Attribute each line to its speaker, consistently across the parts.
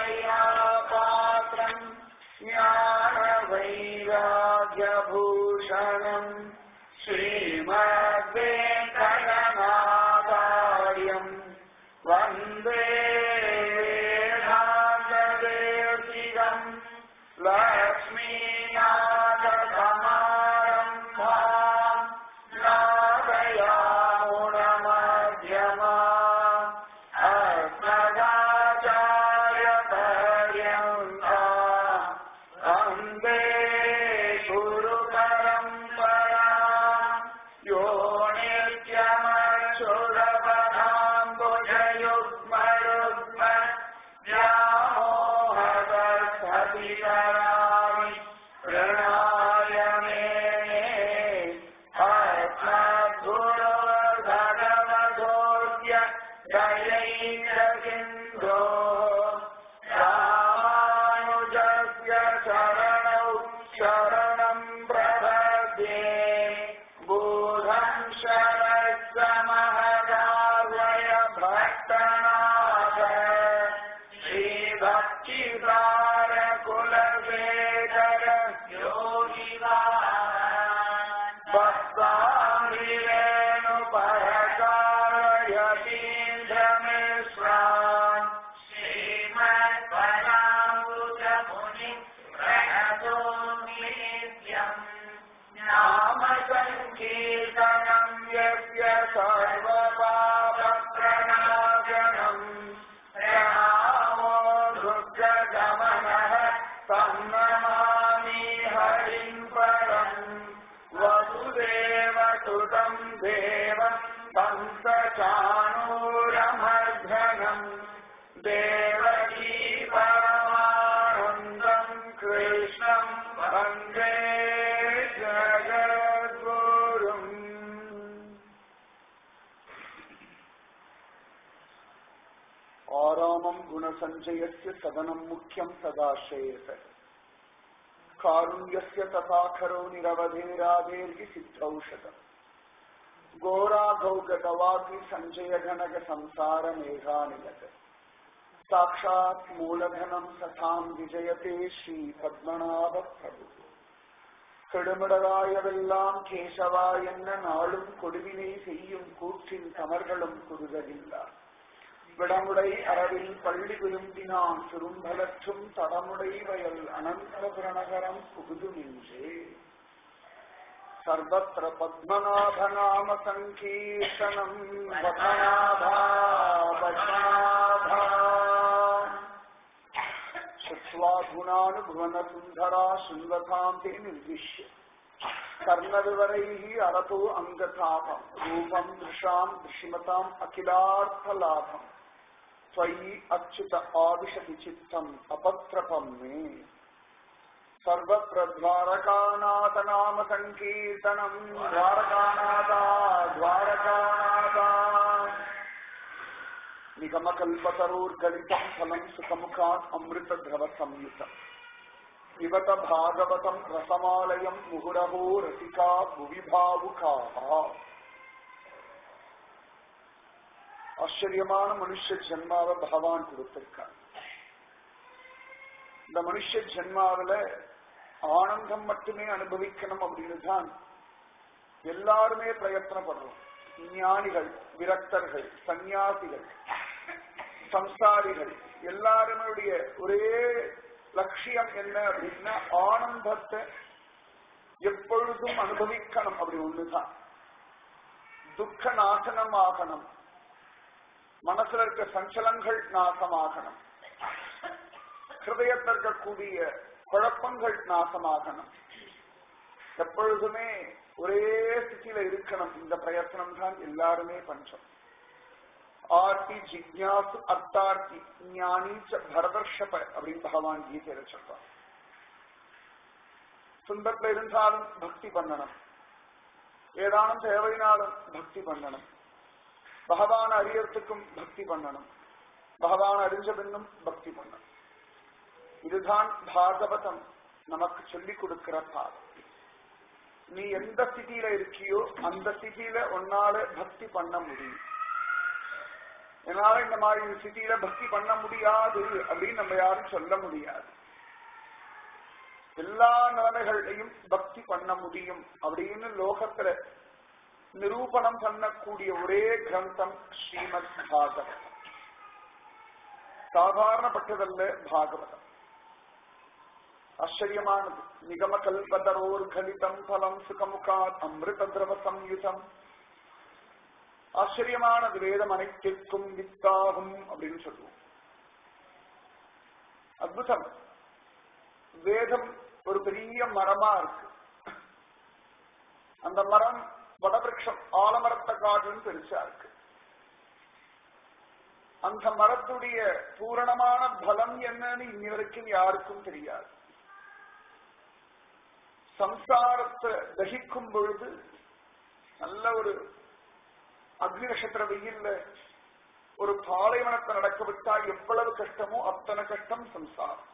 Speaker 1: ராமானுஜதயாபாத்திரம் ஞான வைராகியபூஷணம் ஸ்ரீமத்வேங்கடநாதாரியம் வந்தே வேதாந்ததேசிகம் லக்ஷ்மீநாதசமாரம்பாம் நாதயாமுணமध्यமா अस्मदाचार्यपर्यन्ता वन्दे गुरुपरम्परा यो नित्यमक्षुरपदाम्बुजयुग्मयुग्म व्यामोहदर्शतिकरामि प्रणाय मे आत्मगुरोर्भगवतोऽस्य दयैकसिन्धो रामानुजस्य शरणौ शरणं प्रपद्ये बोधं शरस्य महदावय भक्तनाथ श्रीभक्तिसारकुलशेखर योगिवान् भक्ताङ्गिरेणुपरकालयतीन्द्रमिश्रान् श्रीमत्परामृतमुनि प्रणतोमीत्यम् नाम सङ्कीर्तनम् यस्य सर्वपापप्रणाशनम् प्रणामो दुर्गगमनः सन्नमामि हरिम् परम् वसुदेव सुतम् देवम् पन्तचाणूरमर्धनम् देवकी परमानन्दम् कृष्णम् वन्दे जगद्गुरुम्
Speaker 2: आरामम् गुणसञ्जयस्य सदनम् मुख्यम् सदाश्रयेत कारुण्यस्य तथा खरो निरवधेराधेर्हि सिद्धौषधम् घोराघौगतवापि सञ्जय घनक संसार मेघानिलत साक्षात् मूलधनम् सथाम् विजयते श्रीपद्मनाभ प्रभु கெடுமிடராயவெல்லாம் கேசவா என்ன நாளும் கொடுவினை செய்யும் கூற்றின் கமர்களும் குறுதலில்லார் விடமுடை அரவில் பள்ளி விரும்பினான் சுரும்பலற்றும் தடமுடை வயல் அனந்தபுரநகரம் புகுது நின்றே சர்வத்திர பத்மநாபநாம சங்கீர்த்தனம் பத்மநாபா பத்மநாபா சுத்வா குணானுபுவனசுந்தரா சுந்ததாம் தே நிர்திஷ்ய கர்ணவிவரைः அரதோ அங்கதாபம் ரூபம் திருஷாம் திருஷிமதாம் அகிலார்த்தலாபம் त्वयि अच्युत आविशति चित्तम् अपत्रपम् मे सर्वत्र द्वारकानाथ नाम सङ्कीर्तनम् द्वारकानाथा द्वारकानाथा निगमकल्पतरोर्गलितम् फलम् सुखमुखात् अमृतद्रवसंयुतम् पिबत भागवतम् रसमालयम् मुहुरहो रसिका भुवि भावुकाः ஆச்சரியமான மனுஷ ஜென்மாவை பகவான் கொடுத்திருக்கார் இந்த மனுஷ ஜென்மாவில ஆனந்தம் மட்டுமே அனுபவிக்கணும் அப்படின்னு தான் எல்லாருமே பிரயத்தனப்படுறோம் ஞானிகள் விரக்தர்கள் சந்நியாசிகள் சம்சாரிகள் எல்லாருமே ஒரே லட்சியம் என்ன அப்படின்னா ஆனந்தத்தை எப்பொழுதும் அனுபவிக்கணும் அப்படி ஒண்ணுதான் துக்க நாசனம் ஆகணும் மனசுல இருக்க சஞ்சலங்கள் நாசமாகணும் ஹிருதயத்தில் இருக்கக்கூடிய குழப்பங்கள் நாசமாகணும் எப்பொழுதுமே ஒரே ஸ்திதியில இருக்கணும் இந்த பிரயத்தனம் தான் எல்லாருமே பண்றோம் ஆர்த்தி ஜிக்யாசு அர்த்தார்த்தி ஞானீச்ச பரதர்ஷப அப்படின்னு பகவான் கீதையில சொல்றான் துன்பத்துல இருந்தாலும் பக்தி பண்ணணும் ஏதானும் தேவைனாலும் பக்தி பண்ணணும் பகவான் அறியறதுக்கும் பக்தி பண்ணணும் பகவான் அறிஞ்ச பின்னும் பக்தி பண்ணணும் இதுதான் பாகவதம் நமக்கு சொல்லிக் கொடுக்கிற பாதம் நீ எந்த ஸ்திதியில இருக்கியோ அந்த ஸ்திதியில உன்னால பக்தி பண்ண முடியும் என்னால இந்த மாதிரி சிட்டியில பக்தி பண்ண முடியாது அப்படின்னு நம்ம யாரும் சொல்ல முடியாது எல்லா நிலைமைகளையும் பக்தி பண்ண முடியும் அப்படின்னு லோகத்துல நிரூபணம் பண்ணக்கூடிய ஒரே கிரந்தம் ஸ்ரீமத் பாகவதம் சாதாரணப்பட்டதல்ல பாகவதம் ஆச்சரியமானது நிகம கல்பதரோர் கலிதம் பலம் சுகமுகாத் அமிர்த திரவ சம்யுதம் ஆச்சரியமானது வேதம் அனைத்திற்கும் வித்தாகும் அப்படின்னு சொல்லுவோம் அத்புதம் வேதம் ஒரு பெரிய மரமா இருக்கு அந்த மரம் வடபிருஷம் ஆலமரத்தை காடுன்னு பெருசா இருக்கு அந்த மரத்துடைய பூரணமான பலம் என்னன்னு இன்னி வரைக்கும் யாருக்கும் தெரியாது சம்சாரத்தை தகிக்கும் பொழுது நல்ல ஒரு அக்னி நட்சத்திர வெயில்ல ஒரு பாலைவனத்தை நடக்க விட்டா எவ்வளவு கஷ்டமோ அத்தனை கஷ்டம் சம்சாரம்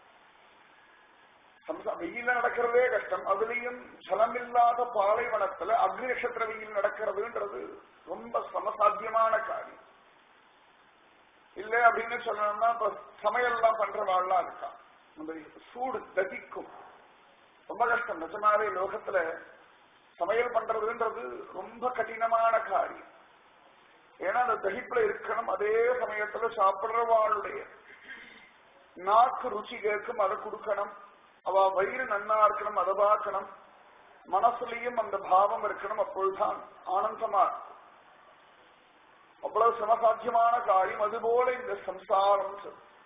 Speaker 2: சம்சா வெயில நடக்கிறதே கஷ்டம் அதுலயும் ஜலமில்லாத பாலைவனத்துல அக்னி நட்சத்திர வெயில் நடக்கிறதுன்றது ரொம்ப சமசாத்தியமான காரியம் இல்ல அப்படின்னு சொல்லணும்னா இப்ப சமையல்லாம் பண்றவாள்லாம் இருக்கா அந்த சூடு தகிக்கும் ரொம்ப கஷ்டம் நிஜமாவே லோகத்துல சமையல் பண்றதுன்றது ரொம்ப கடினமான காரியம் ஏன்னா அந்த தகிப்புல இருக்கணும் அதே சமயத்துல சாப்பிடுறவாளுடைய நாக்கு ருச்சி கேட்கும் அதை கொடுக்கணும் அவ வயிறு நன்னா இருக்கணும் அதை பார்க்கணும் மனசுலயும் அந்த பாவம் இருக்கணும் அப்பொழுதுதான் ஆனந்தமா இருக்கும் அவ்வளவு சமசாத்தியமான காரியம் அதுபோல இந்த சம்சாரம்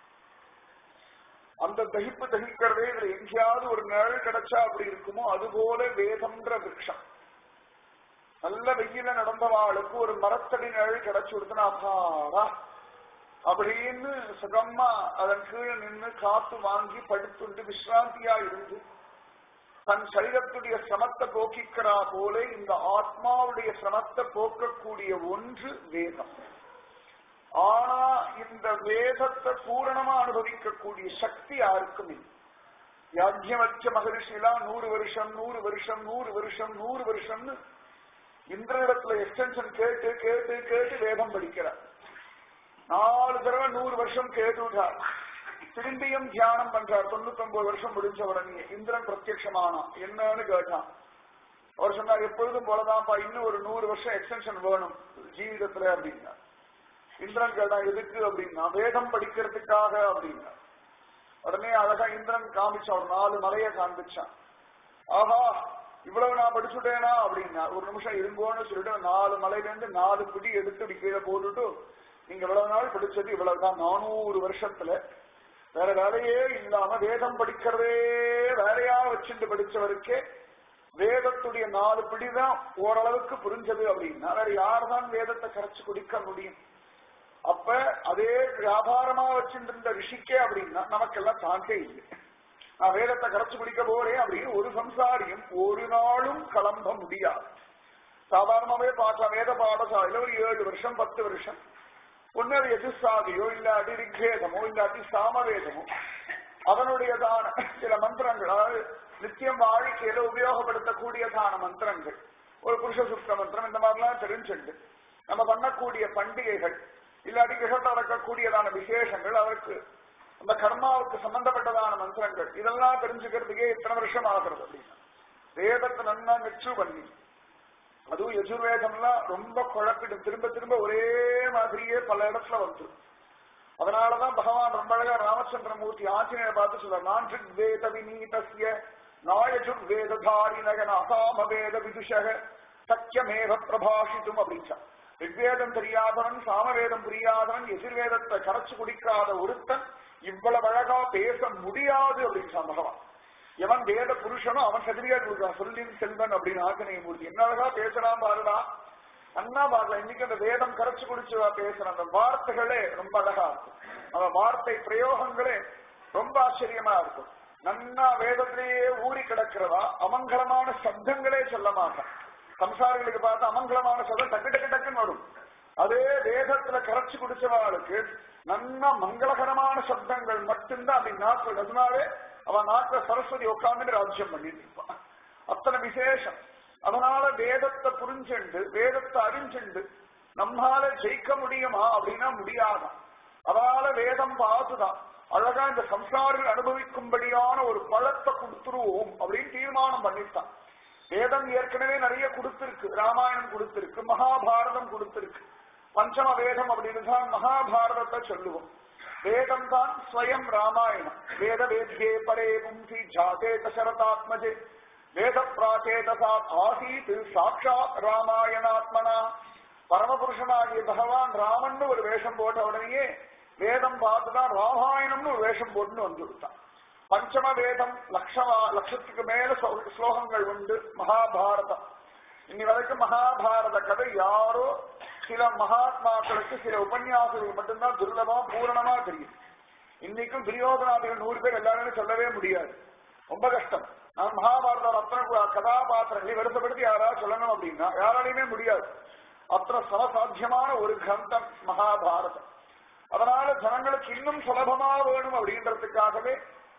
Speaker 2: அந்த தகிப்பு தகிக்கிறதே இதுல எங்கேயாவது ஒரு நிழல் கிடைச்சா அப்படி இருக்குமோ அதுபோல வேதம்ன்ற விரக்ஷம் நல்ல வெயில நடந்தவாளுக்கு ஒரு மரத்தடி நிழல் கிடைச்சு கொடுத்தனா அப்பாடா அப்படின்னு சுகமா அதன் கீழே நின்று காத்து வாங்கி படுத்துண்டு விசிராந்தியா இருந்து தன் சரீரத்துடைய சிரமத்தை போக்கிக்கிறா போல இந்த ஆத்மாவுடைய சிரமத்தை போக்கக்கூடிய ஒன்று வேதம் ஆனா இந்த வேதத்தை பூரணமா அனுபவிக்கக்கூடிய சக்தி யாருக்கும் இல்லை யாஜ்யவச்ச மகரிஷிலாம் நூறு வருஷம் நூறு வருஷம் நூறு வருஷம் நூறு வருஷம்னு இந்திரனிடத்துல எக்ஸ்டென்ஷன் கேட்டு கேட்டு கேட்டு வேதம் படிக்கிறார் நாலு தடவை நூறு வருஷம் கேட்டுட்டார் திரும்பியும் தியானம் பண்றார் தொண்ணூத்தி ஒன்பது வருஷம் முடிஞ்ச உடனே இந்திரன் பிரத்யட்சமானா என்னன்னு கேட்டான் அவர் சொன்னார் எப்பொழுதும் போலதான்ப்பா இன்னும் ஒரு நூறு வருஷம் எக்ஸ்டென்ஷன் வேணும் ஜீவிதத்துல அப்படின்னா இந்திரன் கேட்டான் எதுக்கு அப்படின்னா வேதம் படிக்கிறதுக்காக அப்படின்னா உடனே அழகா இந்திரன் காமிச்சான் ஒரு நாலு மலையை காண்பிச்சான் ஆஹா இவ்வளவு நான் படிச்சுட்டேனா அப்படின்னா ஒரு நிமிஷம் இருங்கோன்னு சொல்லிட்டு நாலு மலையில இருந்து நாலு பிடி எடுத்து இப்படி கீழே போட்டுட்டு நீங்க இவ்வளவு நாள் படிச்சது இவ்வளவுதான் நானூறு வருஷத்துல வேற வேலையே இல்லாம வேதம் படிக்கிறதே வேலையா வச்சுட்டு படிச்சவருக்கே வேதத்துடைய நாலு பிடிதான் ஓரளவுக்கு புரிஞ்சது அப்படின்னா வேற யார்தான் வேதத்தை கரைச்சு குடிக்க முடியும் அப்ப அதே வியாபாரமா வச்சுட்டு இருந்த ரிஷிக்கே அப்படின்னா நமக்கெல்லாம் தாங்கே இல்லை நான் வேதத்தை கரைச்சு குடிக்க போறேன் அப்படின்னு ஒரு சம்சாரியும் ஒரு நாளும் கிளம்ப முடியாது சாதாரணமாவே பார்க்கலாம் வேத பாடசாலையில ஒரு ஏழு வருஷம் பத்து வருஷம் ஒன்னு அது எதிர்சாதியோ இல்லாட்டி ரிக்வேதமோ இல்லாட்டி சாமவேதமோ அதனுடையதான சில மந்திரங்கள் அதாவது நித்தியம் வாழ்க்கையில உபயோகப்படுத்தக்கூடியதான மந்திரங்கள் ஒரு புருஷ சுத்த மந்திரம் இந்த மாதிரிலாம் தெரிஞ்சுண்டு நம்ம பண்ணக்கூடிய பண்டிகைகள் இல்லாட்டி கிரகத்தில் நடக்கக்கூடியதான விசேஷங்கள் அதற்கு அந்த கர்மாவுக்கு சம்பந்தப்பட்டதான மந்திரங்கள் இதெல்லாம் தெரிஞ்சுக்கிறதுக்கே இத்தனை வருஷம் ஆகிறது அப்படின்னா வேதத்தை நன்னா நெற்று பண்ணி அதுவும் யஜுர்வேதம்லாம் ரொம்ப குழப்பிடும் திரும்ப திரும்ப ஒரே மாதிரியே பல இடத்துல வந்துடும் அதனாலதான் பகவான் ரொம்ப அழகா ராமச்சந்திரமூர்த்தி ஆஞ்சநேயரை பார்த்து சொல்ற நான் வேத விநீதசிய நாயஜுர் வேததாரி நகன அசாம வேத விதுஷக சக்கியமேக பிரபாஷித்தும் அப்படின்ச்சா ரிக்வேதம் தெரியாதவன் சாமவேதம் புரியாதவன் எதிர்வேதத்தை கரைச்சு குடிக்காத ஒருத்தன் இவ்வளவு அழகா பேச முடியாது அப்படின்னு பகவான் எவன் வேத புருஷனோ அவன் சர்டிபிகேட் கொடுக்குறான் சொல்லின் செல்வன் அப்படின்னு ஆஞ்சநேய மூர்த்தி என்ன அழகா பேசுறான் பாருடா அண்ணா பாருல இன்னைக்கு அந்த வேதம் கரைச்சு குடிச்சு பேசுற அந்த வார்த்தைகளே ரொம்ப அழகா இருக்கும் அந்த வார்த்தை பிரயோகங்களே ரொம்ப ஆச்சரியமா இருக்கும் நன்னா வேதத்திலேயே ஊறி கிடக்கிறதா அமங்கலமான சப்தங்களே சொல்ல மாட்டான் சம்சாரிகளுக்கு பார்த்து அமங்கலமான சப்தம் டக்கு டக்கு டக்குன்னு வரும் அதே வேதத்துல கரைச்சு குடிச்சவாளுக்கு நன்னா மங்களகரமான சப்தங்கள் மட்டும்தான் அப்படி நாக்கு நிஜமாவே அவன் நாட்டுல சரஸ்வதி உட்கார்ந்து ராஜ்யம் பண்ணிட்டு இருப்பான் அத்தனை விசேஷம் அதனால வேதத்தை புரிஞ்சுண்டு வேதத்தை அறிஞ்சுண்டு நம்மால ஜெயிக்க முடியுமா அப்படின்னா முடியாதான் அதனால வேதம் பார்த்துதான் அழகா இந்த சம்சாரிகள் அனுபவிக்கும்படியான ஒரு பழத்தை கொடுத்துருவோம் அப்படின்னு தீர்மானம் பண்ணிட்டான் வேதம் ஏற்கனவே நிறைய கொடுத்திருக்கு ராமாயணம் கொடுத்திருக்கு மகாபாரதம் கொடுத்திருக்கு பஞ்சம வேதம் அப்படின்னு தான் மகாபாரதத்தை சொல்லுவோம் வேதம் தான் ஸ்வயம் ராமாயணம் வேத வேத்யே பரே பும்சி ஜாதே தசரதாத்மஜே வேத பிராச்சேதசா ஆசீத் சாட்சாத் ராமாயணாத்மனா பரமபுருஷனாகிய பகவான் ராமன் ஒரு வேஷம் போட்ட உடனேயே வேதம் பார்த்துதான் ராமாயணம்னு ஒரு வேஷம் போட்டுன்னு வந்து விட்டான் பஞ்சம வேதம் லட்சமா லட்சத்துக்கு மேல ஸ்லோ- ஸ்லோகங்கள் உண்டு மகாபாரதம் இன்னி வரைக்கும் மகாபாரத கதை யாரோ சில மகாத்மாக்களுக்கு சில உபன்யாசங்கள் மட்டும்தான் துர்லபமா பூரணமா தெரியும் இன்னைக்கும் துரியோதனாதிகள் நூறு பேர் எல்லாருமே சொல்லவே முடியாது ரொம்ப கஷ்டம் நான் மகாபாரத அத்தனை கு- கதாபாத்திரங்களை வருஷப்படுத்தி யாராவது சொல்லணும் அப்படின்னா யாராலையுமே முடியாது அத்தனை சமசாத்தியமான ஒரு கிரந்தம் மகாபாரதம் அதனால ஜனங்களுக்கு இன்னும் சுலபமா வேணும் அப்படின்றதுக்காகவே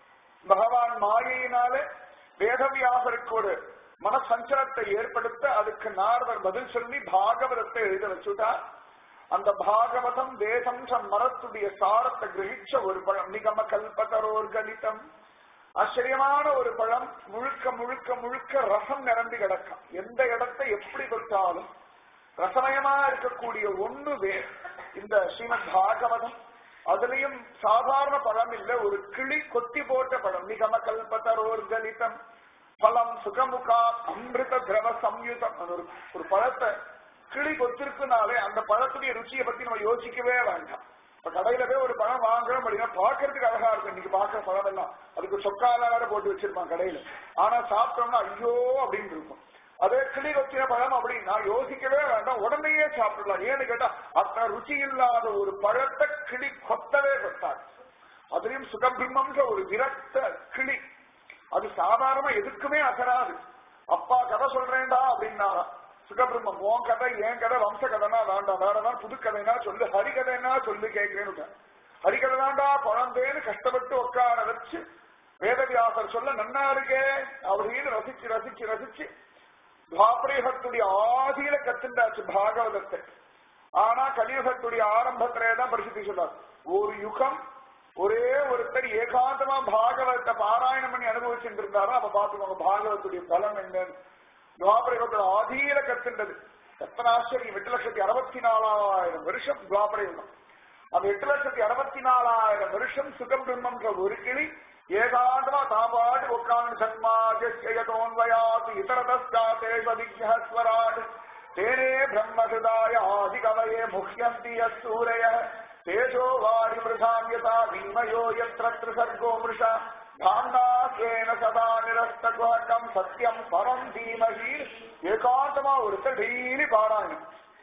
Speaker 2: பகவான் மாயையினாலே வேதவியாசருக்கு ஒரு மனசஞ்சலத்தை ஏற்படுத்த அதுக்கு நாரதர் பதில் சொல்லி பாகவதத்தை எழுத வச்சுட்டார் அந்த பாகவதம் வேதம் மரத்துடைய சாரத்தை கிரகிச்ச ஒரு பழம் நிகம கல்பதரோர் கலிதம் ஆச்சரியமான ஒரு பழம் முழுக்க முழுக்க முழுக்க ரசம் நிரம்பி கிடக்கும் எந்த இடத்தை எப்படி தொட்டாலும் ரசமயமா இருக்கக்கூடிய ஒண்ணு வே இந்த ஸ்ரீமத் பாகவதம் அதுலயும் சாதாரண பழம் இல்ல ஒரு கிளி கொத்தி போட்ட பழம் நிகம கல்பதரோர் கலிதம் பலம் சுகமுகா அமிர்த திரவ சம்யுதம் அது ஒரு ஒரு பழத்தை கிளி கொத்திருக்குனாலே அந்த பழத்துடைய ருச்சியை பத்தி நம்ம யோசிக்கவே வேண்டாம் இப்ப கடையில போய் ஒரு பழம் வாங்குறோம் அப்படின்னா பாக்குறதுக்கு அழகா இருக்கும் இன்னைக்கு பாக்குற பழம் எல்லாம் அதுக்கு சொக்கால வேற போட்டு வச்சிருப்பான் கடையில ஆனா சாப்பிட்டோம்னா ஐயோ அப்படின்னு இருக்கும் அதே கிளி கொத்தின பழம் அப்படின்னா யோசிக்கவே வேண்டாம் உடனேயே சாப்பிடலாம் ஏன்னு கேட்டா அத்தனை ருச்சி இல்லாத ஒரு பழத்தை கிளி கொத்தவே கொத்தாது அதுலயும் சுகபிரம்மன்ற ஒரு விரக்த கிளி அது சாதாரணமா எதுக்குமே அசராது அப்பா கதை சொல்றேன்டா அப்படின்னா சுகபிரம்மம் உன் கதை என் கதை வம்ச கதைனா வேண்டாம் வேற ஏதாவது புது கதைனா சொல்லு ஹரிகதைனா சொல்லு கேட்கிறேன்னு ஹரிகதை தான்டா குழந்தைன்னு கஷ்டப்பட்டு உட்கார வச்சு வேதவியாசர் சொல்ல நன்னா இருக்கே அப்படின்னு ரசிச்சு ரசிச்சு ரசிச்சு துவாபரேகத்துடைய ஆதியில கத்துண்டாச்சு பாகவதத்தை ஆனா கலியுகத்துடைய ஆரம்பத்திலே தான் பரிசுத்தி சொல்றார் ஒரு யுகம் ஒரே ஒருத்தர் ஏகாந்தமா பாகவதத்தை பாராயணம் பண்ணி அனுபவிச்சுட்டு இருந்தாரோ அப்ப பாத்துக்கோங்க பாகவத்துடைய பலம் என்னன்னு துவாபரயுகத்தோட ஆதியில கத்துண்டது எத்தனை ஆச்சரியம் எட்டு லட்சத்தி அறுபத்தி நாலாயிரம் வருஷம் துவாபரயுகம் அந்த எட்டு லட்சத்தி அறுபத்தி நாலாயிரம் வருஷம் சுகம் பிரம்மன்ற ஒரு கிளி ஏகாந்தமா தாபாடு உட்கார்ந்து சன்மாஜோன்வயாது இதரதஸ்தாத்தேஸ்வராட் தேனே பிரம்மசுதாய ஆதிகவயே முஹ்யந்தி யூரய தேஜோ வாரி மிருதாம் யதா வீமயோ யத்ர சர்கோ மிருஷா தாண்டாஸ்வேன சதா நிரஸ்தகம் சத்தியம் பரம் தீமகி ஏகாந்தமா ஒருத்தர் டெய்லி பாராயணம்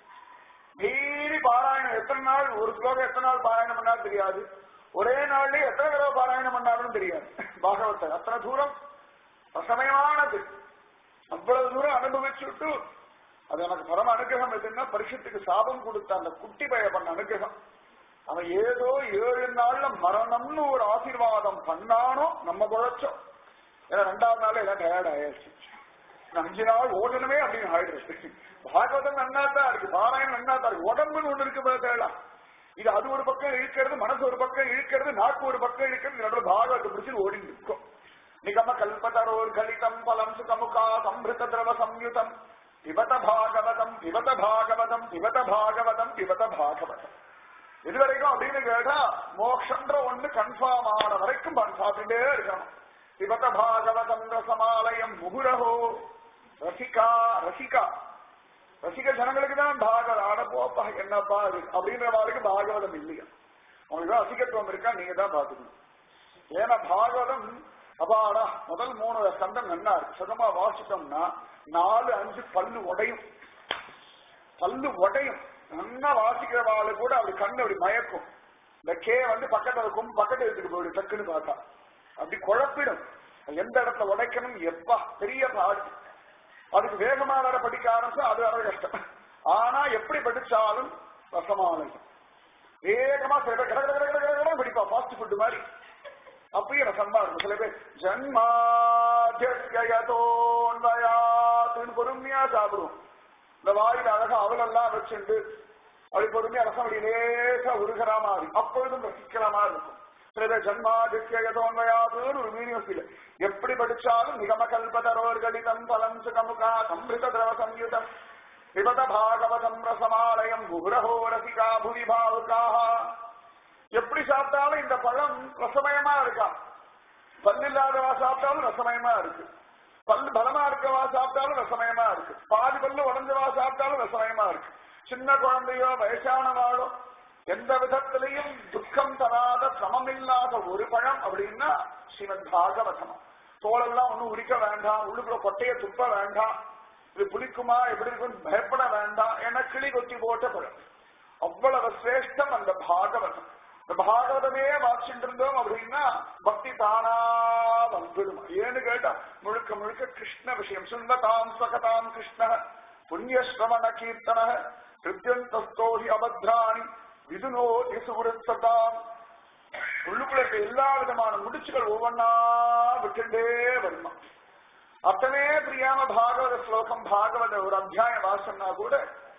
Speaker 2: டெய்லி பாராயணம் எத்தனை நாள் ஒரு ஸ்லோகம் எத்தனை நாள் பாராயணம் பண்ணாலும் தெரியாது ஒரே நாள்லயே எத்தனை தடவை பாராயணம் பண்ணாலும் தெரியாது பாகவத்தை அத்தனை தூரம் அசமயமானது அவ்வளவு தூரம் அனுபவிச்சுட்டு அது எனக்கு பரம அனுகிரகம் எதுன்னா பரிசுத்துக்கு சாபம் கொடுத்த அந்த குட்டி பய பண்ண அனுகிரகம் அவன் ஏதோ ஏழு நாள்ல மரணம்னு ஒரு ஆசீர்வாதம் பண்ணானோ நம்ம குழைச்சோம் ஏன்னா ரெண்டாவது நாள் எல்லாம் டயர்ட் ஆயாச்சு இன்னும் அஞ்சு நாள் ஓடணுமே அப்படின்னு ஆயிடுறது பாகவதம் நன்னாதான் இருக்கு பாராயணம் நன்னாதான் இருக்கு உடம்புன்னு ஒண்ணு இருக்கு பார்த்தா இது அது ஒரு பக்கம் இழுக்கிறது மனசு ஒரு பக்கம் இழுக்கிறது நாக்கு ஒரு பக்கம் இழுக்கிறது நடுவில் பாகவத்தை பிடிச்சி ஓடி நிற்கும் நிகம கல்பதரோர் கலிதம் பலம் சுகமுகா சம்பிருத திரவ சம்யுதம் பிபத பாகவதம் பிபத பாகவதம் பிபத பாகவதம் பிபத பாகவதம் இது வரைக்கும் அப்படின்னு கேட்டா மோக்ஷன்ற ஒண்ணு கன்ஃபார்ம் ஆன வரைக்கும் பண் சாப்பிட்டுட்டே இருக்கணும் பிபத பாகவதம் ரசமாலயம் முகுரஹோ ரசிகா ரசிகா ரசிக ஜனங்களுக்கு தான் பாகவதம் ஆட போப்பா என்னப்பா இது அப்படின்ற மாதிரி பாகவதம் இல்லையா அவங்களுக்கு ரசிகத்துவம் இருக்கா நீங்க தான் பாத்துக்கணும் ஏன்னா பாகவதம் அப்பாடா முதல் மூணு ஸ்கந்தம் நன்னா இருக்கு சுகமா வாசிட்டோம்னா நாலு அஞ்சு பல்லு உடையும் பல்லு உடையும் நல்லா வாசிக்கிறவாளு கூட அப்படி கண்ணு அப்படி மயக்கும் இந்த கே வந்து பக்கத்துல இருக்கும் பக்கத்து எடுத்துட்டு போயிடும் டக்குன்னு பார்த்தா அப்படி குழப்பிடும் எந்த இடத்துல உடைக்கணும் எப்பா பெரிய பாடு அதுக்கு வேகமா வேற படிக்க ஆரம்பிச்சா அது வேற கஷ்டம் ஆனா எப்படி படிச்சாலும் ரசமாலயம் வேகமா சில பேர் கட கட கட கட கட படிப்பா ஃபாஸ்ட் ஃபுட் மாதிரி அப்பயும் ரசமா இருக்கும் சில பேர் ஜன்மாத்தியோன்வயாத்துன்னு பொறுமையா சாப்பிடுவோம் இந்த வாயில அழகா அவலெல்லாம் வச்சுண்டு அப்படி பொறுமையா ரசமடி லேசா உருகிற மாதிரி அப்பொழுதும் ரசிக்கிற மாதிரி இருக்கும் சில ஜன்மாதித்யோன்மயாதுன்னு ஒரு யூனிவர்சிட்டியில எப்படி படிச்சாலும் நிகம கல்பதரோர்களிதம் பலம் சுகமுகா சம்ரித திரவ சம்யுதம் விபத பாகவதம் ரசமாலயம் குரஹோ ரசிகா புவி பாவுகாக எப்படி சாப்பிட்டாலும் இந்த பழம் ரசமயமா இருக்கா பல்லில்லாதவா சாப்பிட்டாலும் ரசமயமா இருக்கு பல்லு பலமா இருக்கவா சாப்பிட்டாலும் ரசமயமா இருக்கு பாதி பல்லு உடஞ்சவா சாப்பிட்டாலும் ரசமயமா இருக்கு சின்ன குழந்தையோ வயசானவாளோ எந்த விதத்திலையும் துக்கம் தராத சமமில்லாத ஒரு பழம் அப்படின்னா ஸ்ரீமத் பாகவதம் தோலெல்லாம் ஒண்ணும் உரிக்க வேண்டாம் உள்ளுக்குள்ள கொட்டையை துப்ப வேண்டாம் இது புளிக்குமா எப்படி இருக்குன்னு பயப்பட வேண்டாம் என கிளி கொத்தி போட்ட பழம் அவ்வளவு சிரேஷ்டம் அந்த பாகவதம் இந்த பாகவதமே வாசிட்டு இருந்தோம் அப்படின்னா பக்தி தானா வந்துடும் ஏன்னு கேட்டா முழுக்க முழுக்க கிருஷ்ண விஷயம் சுண்ணதாம் சகதாம் கிருஷ்ண புண்ணியஸ்ரவண கீர்த்தன கிருத்தியந்தஸ்தோஹி அபத்ராணி விதுனோ திசுவருத்ததாம் உள்ளுக்குள்ள இருக்க எல்லா விதமான முடிச்சுகள் ஒவ்வொன்னா விட்டுண்டே வருமா அத்தனை பிரியாம பாகவத ஸ்லோகம் பாகவத ஒரு அத்தியாயம் வாசம்னா கூட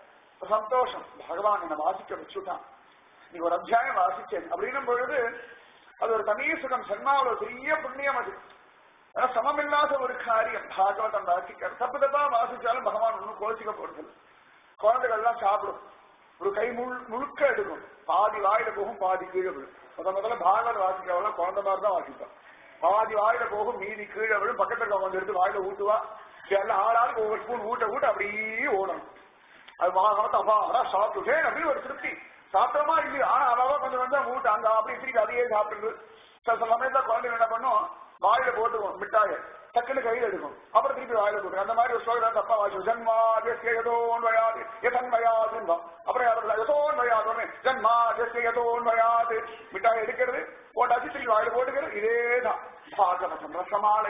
Speaker 2: சந்தோஷம் பகவான் என்னை வாசிக்க வச்சுட்டான் நீ ஒரு அத்தியாயம் வாசிச்சேன் அப்படின்னும் பொழுது அது ஒரு தனி சுகம் ஜென்மாவில் ஒரு பெரிய புண்ணியம் அது ஆனா சமமில்லாத ஒரு காரியம் பாகவதம் வாசிக்க தப்பு தப்பா வாசிச்சாலும் பகவான் ஒன்றும் கோச்சிக்க போறது குழந்தைகள் எல்லாம் சாப்பிடும் ஒரு கை முழு முழுக்க எடுக்கும் பாதி வாயில போகும் பாதி கீழே விழும் முத முதல்ல பாகவத வாசிக்கிறவங்க குழந்தை மாதிரி தான் வாசிப்பான் பாதி வாயில போகும் மீதி கீழே விழும் பக்கத்துல கொஞ்சம் எடுத்து வாயில ஊட்டுவா எல்லாம் ஆளாளுக்கு ஒவ்வொரு ஸ்பூன் ஊட்ட ஊட்ட அப்படியே ஓடணும் அது வாகவத்தை அப்பா அதான் சாப்பிட்டுட்டேன் அப்படின்னு ஒரு திருப்தி சாப்பிட்டோமா இல்லையா ஆனா அவாவா கொஞ்சம் கொஞ்சம் ஊட்ட அங்க அப்படி திருப்பி அதையே சாப்பிட்டு சில சமயத்துல குழந்தைங்க என்ன பண்ணும் வாயில போட்டுக்கும் மிட்டாய டக்குன்னு கையில் எடுக்கும் அப்புறம் திருப்பி வாயில போட்டு அந்த மாதிரி ஒரு ஸ்லோகம் தப்பா வாசி ஜன்மாதிய எதோன் வயாது எதன் வயாதுன்னு அப்புறம் யாரும் எதோன் வயாது ஜன்மாதிய எதோன் வயாது மிட்டாய் எடுக்கிறது போட்டாச்சு திருப்பி வாயில போட்டுக்கிறது இதேதான் பாகவதம் ரசமாலை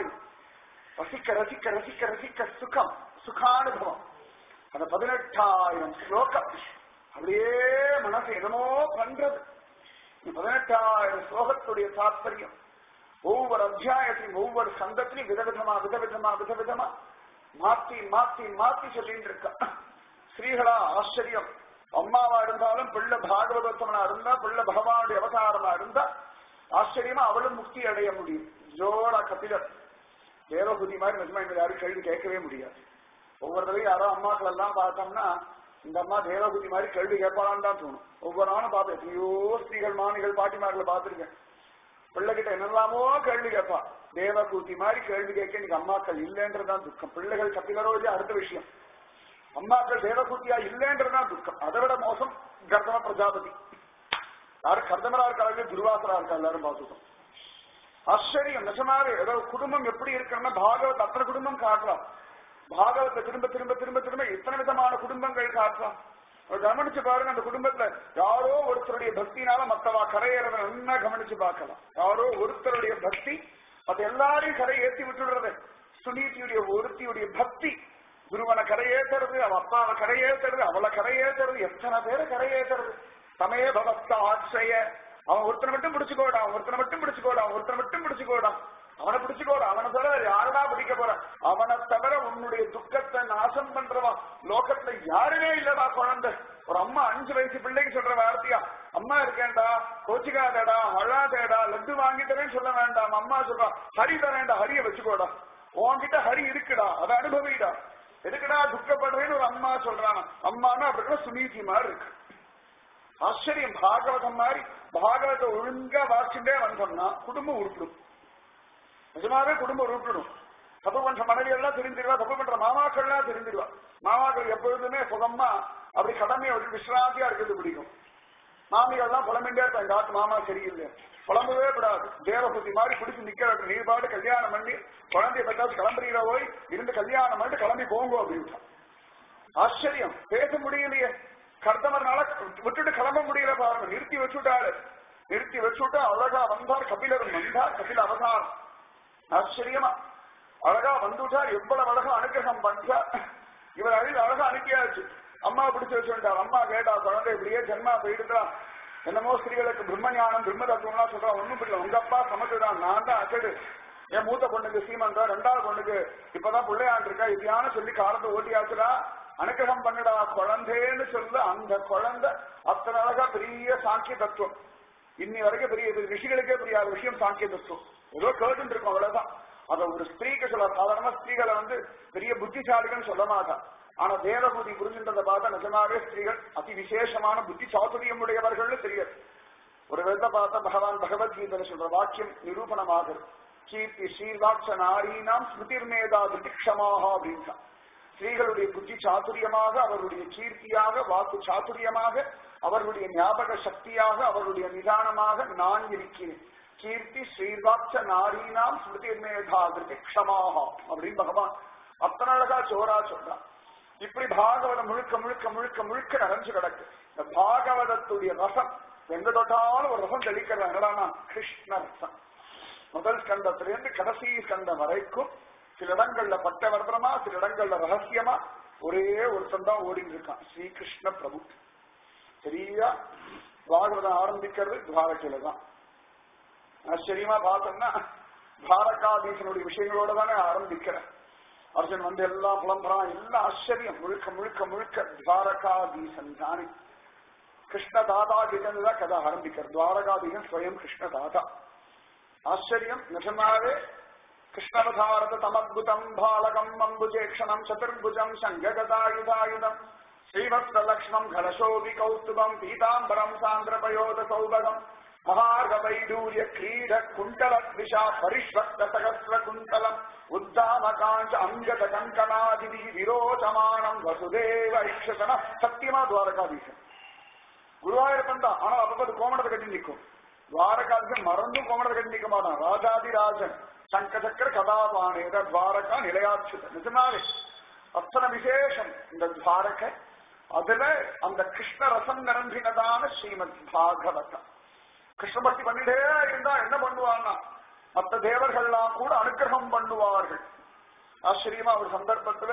Speaker 2: ரசிக்க ரசிக்க ரசிக்க ரசிக்க சுகம் சுகானுபவம் அந்த பதினெட்டாயிரம் ஸ்லோகம் அப்படியே மனசு என்னமோ பண்றது இந்த பதினெட்டாயிரம் ஸ்லோகத்துடைய தாற்பயம் ஒவ்வொரு அத்தியாயத்தையும் ஒவ்வொரு சந்தத்திலையும் விதவிதமா விதவிதமா விதவிதமா மாத்தி மாத்தி மாத்தி சொல்லிட்டு இருக்கா ஸ்ரீகளா ஆச்சரியம் அம்மாவா இருந்தாலும் பிள்ளை பாகவதோத்தமனா இருந்தா பிள்ளை பகவானுடைய அவதாரமா இருந்தா ஆச்சரியமா அவளும் முக்தி அடைய முடியும் ஜோரா கபிலர் தேவபுதி மாதிரி நிஜமா இந்த யாரும் கேள்வி கேட்கவே முடியாது ஒவ்வொரு தடவையும் யாரோ அம்மாக்கள் எல்லாம் பார்த்தோம்னா இந்த அம்மா தேவபுதி மாதிரி கேள்வி கேட்பாளான்னு தான் தோணும் ஒவ்வொரு நாளும் பார்ப்பேன் எத்தனையோ ஸ்திரீகள் மாணிகள் பாட்டிமார்களை பார்த்திருக்கேன் பிள்ளைகிட்ட என்னெல்லாமோ கேள்வி கேட்பா தேவகூதி மாதிரி கேள்வி கேட்க இன்னைக்கு அம்மாக்கள் இல்லைன்றதுதான் துக்கம் பிள்ளைகள் கப்பிலரோ இல்லையா அடுத்த விஷயம் அம்மாக்கள் தேவகூத்தியா இல்லைன்றதுதான் துக்கம் அதை விட மோசம் கர்தம பிரஜாபதி யாரு கர்தமரா இருக்காங்க துர்வாசரா இருக்கா எல்லாரும் பார்த்துட்டோம் ஆச்சரியம் நிஜமாவே ஏதோ குடும்பம் எப்படி இருக்குன்னா பாகவத் அத்தனை குடும்பம் காட்டலாம் பாகவத்தை திரும்ப திரும்ப திரும்ப திரும்ப எத்தனை விதமான குடும்பங்கள் காட்டலாம் கவனிச்சு பாருங்க அந்த குடும்பத்துல யாரோ ஒருத்தருடைய பக்தினால மத்தவா கரையேறத நல்லா கவனிச்சு பார்க்கலாம் யாரோ ஒருத்தருடைய பக்தி அது எல்லாரையும் கரை ஏற்றி விட்டுடுறது சுனீதியுடைய ஒருத்தியுடைய பக்தி குருவனை கரையேற்றுறது அவ அப்பாவை கரையேற்றுறது அவளை கரையேற்றுறது எத்தனை பேரை கரையேற்றுறது சமய பவஸ்த ஆட்சய அவன் ஒருத்தனை மட்டும் பிடிச்சுக்கோடா அவன் ஒருத்தனை மட்டும் பிடிச்சுக்கோடா அவன் ஒருத்தனை மட்டும் பிடிச்சுக்கோடா அவனை பிடிச்சுக்கோடா அவனை தவிர யாரடா பிடிக்க போற அவனை தவிர உன்னுடைய துக்கத்தை நாசம் பண்றவன் லோகத்துல யாருமே இல்லடா குழந்தை ஒரு அம்மா அஞ்சு வயசு பிள்ளைக்கு சொல்ற வார்த்தையா அம்மா இருக்கேன்டா கோச்சிக்காதடா அழாதேடா லட்டு வாங்கி தரேன்னு சொல்ல வேண்டாம் அம்மா சொல்றா ஹரி தரேன்டா ஹரிய வச்சுக்கோடா உன்கிட்ட ஹரி இருக்குடா அதை அனுபவிடா எதுக்குடா துக்கப்படுறேன்னு ஒரு அம்மா சொல்றாங்க அம்மானா அப்படி சுனீதி மாதிரி இருக்கு ஆச்சரியம் பாகவதம் மாதிரி பாகவத்தை ஒழுங்கா வாசிண்டே வந்தோம்னா குடும்பம் உருப்பிடும் நிஜமாவே குடும்பம் உருப்பிடும் தப்பு பண்ற மனைவி எல்லாம் தெரிஞ்சிருவா தப்பு பண்ற மாமாக்கள்லாம் தெரிஞ்சிருவா மாமாக்கள் எப்பொழுதுமே சுகமா அப்படி கடமை ஒரு விஸ்ராந்தியா இருக்கிறது பிடிக்கும் மாமிகள்லாம் புலம்பிண்டே இருப்பா இந்த ஆத்து மாமா சரியில்லை புலம்பவே கூடாது தேவபுத்தி மாதிரி பிடிச்சு நிக்க வைக்க நீ பாட்டு கல்யாணம் பண்ணி குழந்தைய பத்தாச்சு கிளம்புறீங்க போய் இருந்து கல்யாணம் பண்ணிட்டு கிளம்பி போங்க அப்படின்னு ஆச்சரியம் பேச முடியலையே கர்த்தமர்னால விட்டுட்டு கிளம்ப முடியல பாருங்க நிறுத்தி வச்சுட்டாரு நிறுத்தி வச்சுட்டா அழகா வந்தார் கபிலரும் வந்தார் கபில அவதாரம் ஆச்சரியமா அழகா வந்துட்டார் எவ்வளவு அழகா அனுகிரகம் பண்றா இவர் அழில் அழகா அனுப்பியாச்சு அம்மா பிடிச்சு வச்சுட்டார் அம்மா கேட்டா குழந்தை இப்படியே ஜென்மா போயிடுதா என்னமோ ஸ்திரீகளுக்கு பிரம்மஞானம் பிரம்ம தத்துவம்லாம் சொல்றா ஒண்ணும் இல்லை உங்க அப்பா சமத்துதான் நான் தான் அசடு என் மூத்த பொண்ணுக்கு சீமந்தா ரெண்டாவது பொண்ணுக்கு இப்பதான் பிள்ளையாண்டு இருக்கா இப்படியான சொல்லி காலத்தை ஓட்டியாச்சுடா அனுகிரகம் பண்ணுடா குழந்தைன்னு சொல்ல அந்த குழந்தை அத்தனை அழகா பெரிய சாங்கிய தத்துவம் இன்னி வரைக்கும் பெரிய பெரிய ரிஷிகளுக்கே புரியாத விஷயம் சாங்கிய தத்துவம் ஏதோ கேட்டு இருக்கும் அவ்வளவுதான் அத ஒரு ஸ்திரீக்கு சொல்ல சாதாரணமா ஸ்திரீகளை வந்து பெரிய புத்திசாலிகள் சொல்ல மாட்டா ஆனா தேவபூதி புரிஞ்சின்றதை பார்த்தா நிஜமாவே ஸ்திரீகள் அதி விசேஷமான புத்தி சாதுரியம் உடையவர்கள்னு தெரியாது ஒரு விதத்தை பார்த்தா பகவான் பகவத்கீதையில சொல்ற வாக்கியம் நிரூபணமாகுது கீர்த்தி ஸ்ரீவாட்ச நாரீனாம் ஸ்மிருதிர்மேதா திதிக்ஷமாக அப்படின்னா ஸ்திரீகளுடைய புத்தி சாதுரியமாக அவர்களுடைய கீர்த்தியாக வாக்கு சாதுரியமாக அவர்களுடைய ஞாபக சக்தியாக அவர்களுடைய நிதானமாக நான் இருக்கிறேன் கீர்த்தி ஸ்ரீவாட்ச நாரீனாம் ஸ்மிருதிர்மேதா திதிக்ஷமாக அப்படின்னு பகவான் அத்தனை அழகா சோரா சொல்றான் இப்படி பாகவதம் முழுக்க முழுக்க முழுக்க முழுக்க நிறைஞ்சு கிடக்கு இந்த பாகவதத்துடைய ரசம் எங்க தொட்டாலும் ஒரு ரசம் தெளிக்கிறது என்னடானா கிருஷ்ண ரசம் முதல் ஸ்கந்தத்திலிருந்து கடைசி ஸ்கந்தம் வரைக்கும் சில இடங்கள்ல பட்டவர்த்தனமா சில இடங்கள்ல ரகசியமா ஒரே ஒருத்தன் தான் ஓடிட்டு இருக்கான் ஸ்ரீகிருஷ்ண பிரபு சரியா பாகவதம் ஆரம்பிக்கிறது துவாரகையில தான் ஆச்சரியமா பார்த்தோம்னா துவாரகாதீசனுடைய விஷயங்களோட தானே ஆரம்பிக்கிறேன் அர்ஜுன் வந்து எல்லாம் புலம்புறான் எல்லாம் ஆச்சரியம் முழுக்க முழுக்க முழுக்க துவாரகாதீசன் தானே கிருஷ்ண தாதா கிட்ட தான் கதை ஆரம்பிக்கிறது துவாரகாதீசன் ஸ்வயம் கிருஷ்ண தாதா ஆச்சரியம் நிஜமாவே கிருஷ்ணவதாரத தமத்புதம் பாலகம் அம்புஜேக்ஷணம் சதுர்புஜம் சங்ககதாயுதாயுதம் ஸ்ரீவத்ஸலக்ஷ்மம் கலசோபி கௌஸ்துபம் பீதாம்பரம் சாந்திரபயோத சௌபகம் மகார்கவைடூரிய கிரீட குண்டல விஷா பரிஷ்வக்த சகஸ்ர குண்டலம் உத்தாமகாஞ்ச அங்கத கங்கனாதிதி விரோச்சமானம் வசுதேவ ஐஷகன சத்தியமா துவாரகாதீசன் குருவாயூரப்பன் தான் ஆனா அப்பப்ப கோமணத்தை கட்டி நிற்கும் துவாரகாதீசன் மறந்தும் கோமணத்தை கட்டி நிற்க மாட்டான் ராஜாதிராஜன் சங்கசக்கர கதாபானேத துவாரகா நிலையாட்சித நிஜமாவே அத்தனை விசேஷம் இந்த துவாரக அதுல அந்த கிருஷ்ண ரசம் நிரம்பினதான ஸ்ரீமத் பாகவதம் கிருஷ்ண பக்தி பண்ணிட்டே இருந்தா என்ன பண்ணுவான்னா மற்ற தேவர்கள்லாம் கூட அனுகிரகம் பண்ணுவார்கள் ஆச்சரியமா ஒரு சந்தர்ப்பத்துல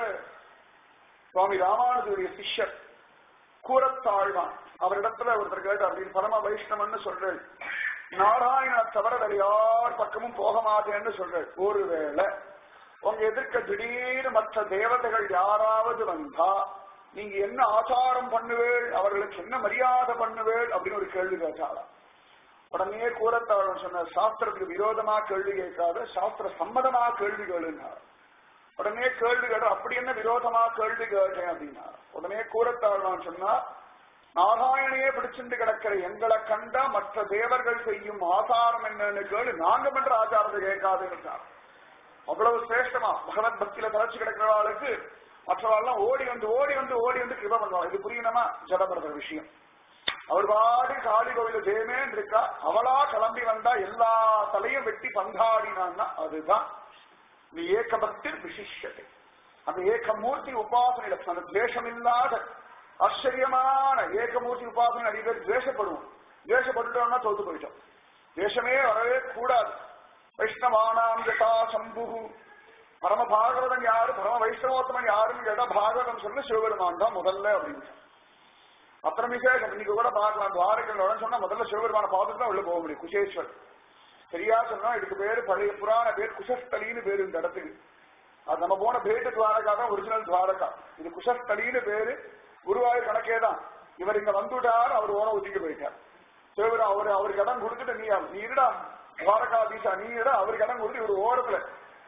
Speaker 2: சுவாமி ராமானுஜருடைய சிஷ்யர் கூறத்தாழ்வான் அவரிடத்துல ஒருத்தர் கேட்டார் நீ பரம வைஷ்ணவன்னு சொல்றேன் நாராயண தவிர வேற யார் பக்கமும் போக மாட்டேன்னு சொல்றேன் ஒருவேளை உங்க எதிர்க்க திடீர்னு மற்ற தேவதைகள் யாராவது வந்தா நீங்க என்ன ஆச்சாரம் பண்ணுவேள் அவர்களுக்கு என்ன மரியாதை பண்ணுவேள் அப்படின்னு ஒரு கேள்வி கேட்டாராம் உடனே கூறத்தாழம் சொன்ன சாஸ்திரத்துக்கு விரோதமா கேள்வி கேட்காத சாஸ்திர சம்மதமா கேள்வி கேளுனார் உடனே கேள்வி கேட்ட அப்படி என்ன விரோதமா கேள்வி கேட்டேன் அப்படின்னா உடனே கூறத்தாழ்வான் சொன்னா நாராயணையே பிடிச்சிட்டு கிடக்கிற எங்களை கண்டா மற்ற தேவர்கள் செய்யும் ஆசாரம் என்னன்னு கேளு நாங்க பண்ற ஆச்சாரத்தை கேட்காதுன்னு அவ்வளவு சிரேஷ்டமா பகவத் பக்தியில தலைச்சு கிடக்கிறவாளுக்கு மற்றவாள்லாம் ஓடி வந்து ஓடி வந்து ஓடி வந்து கிருப பண்ணுவாங்க இது புரியணுமா ஜடபரதர் விஷயம் அவர் பாடி காளி கோவில தேமேன் இருக்கா அவளா கிளம்பி வந்தா எல்லா தலையும் வெட்டி பந்தாடினான்னா அதுதான் நீ ஏக பக்தி விசிஷ்யத்தை அந்த ஏகமூர்த்தி உபாசனை அந்த துவேஷம் இல்லாத ஆச்சரியமான ஏகமூர்த்தி உபாசனை நிறைய பேர் துவேஷப்படுவோம் துவேஷப்பட்டுட்டோம்னா தோத்து போயிட்டோம் துவேஷமே வரவே கூடாது வைஷ்ணவானாம் யதா சம்பு பரம பாகவதன் யாரு பரம வைஷ்ணவோத்தமன் யாருன்னு கேட்டா பாகவதம் சொன்ன சிவபெருமான் தான் முதல்ல அப்படின்னு அப்புறம் விசேஷம் இன்னைக்கு கூட பார்க்கலாம் துவாரகங்களோட சொன்னா முதல்ல சிவபெருமான பார்த்துட்டு தான் உள்ள போக முடியும் குசேஸ்வர் சரியா சொன்னா இதுக்கு பேரு பழைய புராண பேர் குசஸ்தலின்னு பேரு இந்த இடத்துக்கு அது நம்ம போன பேட்டு துவாரகா தான் ஒரிஜினல் துவாரகா இது குசஸ்தலின்னு பேரு குருவாயூர் கணக்கே தான் இவர் இங்க வந்துட்டார் அவர் ஓன ஒதுக்கி போயிட்டார் சிவபெருமா அவரு அவருக்கு இடம் கொடுத்துட்டு நீ நீ இருடா துவாரகாதீசா நீ இருடா அவருக்கு இடம் கொடுத்து இவர் ஓரத்துல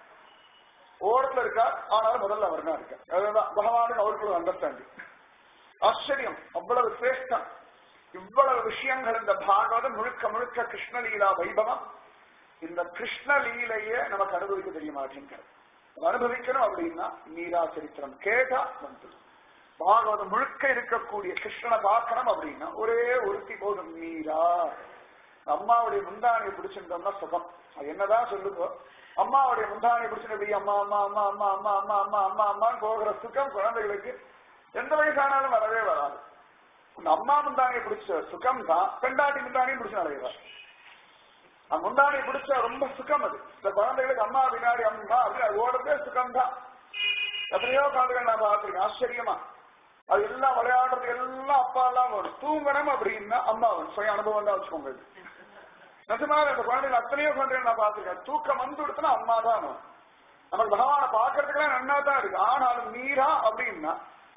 Speaker 2: ஓரத்துல இருக்கார் ஆனாலும் முதல்ல அவர் தான் இருக்கார் அதுதான் பகவானுக்கு அவருக்கு ஒரு அண்டர்ஸ்டாண்டிங் ஆச்சரியம் அவ்வளவு சிரேஷ்டம் இவ்வளவு விஷயங்கள் இந்த பாகவதம் முழுக்க முழுக்க கிருஷ்ணலீலா வைபவம் இந்த கிருஷ்ணலீலையே நமக்கு அனுபவிக்க தெரிய மாட்டேங்கிறது அனுபவிக்கணும் அப்படின்னா நீரா சரித்திரம் கேட்டா வந்து பாகவதம் முழுக்க இருக்கக்கூடிய கிருஷ்ணனை பார்க்கணும் அப்படின்னா ஒரே ஒருத்தி போதும் நீரா அம்மாவுடைய முந்தானியை பிடிச்சிருந்தோம்னா சுகம் அது என்னதான் சொல்லுங்க அம்மாவுடைய முந்தானியை பிடிச்சிட்டு அம்மா அம்மா அம்மா அம்மா அம்மா அம்மா அம்மா அம்மா அம்மான்னு போகிற சுகம் குழந்தைகளுக்கு எந்த வயசானாலும் வரவே வராது இந்த அம்மா முந்தானியை பிடிச்ச சுகம் தான் பெண்டாட்டி முந்தானியும் பிடிச்சு அடைகிறார் அந்த முந்தானியை பிடிச்ச ரொம்ப சுகம் அது இந்த குழந்தைகளுக்கு அம்மா பின்னாடி அம்மா அப்படின்னு அது ஓடுறதே சுகம் தான் எத்தனையோ குழந்தைகள் நான் பார்த்திருக்கேன் ஆச்சரியமா அது எல்லாம் விளையாடுறது எல்லாம் அப்பா எல்லாம் வரும் தூங்கணும் அப்படின்னா அம்மா வரும் சுய அனுபவம் தான் வச்சுக்கோங்க இது. நிஜமாக அந்த குழந்தைகள் அத்தனையோ குழந்தைகள் நான் பார்த்திருக்கேன் தூக்கம் வந்து விடுத்துனா அம்மா தான் வரும் நமக்கு பகவானை பார்க்கறதுக்கெல்லாம் நன்னா தான் இருக்கு ஆனாலும் மீரா அப்படின்னா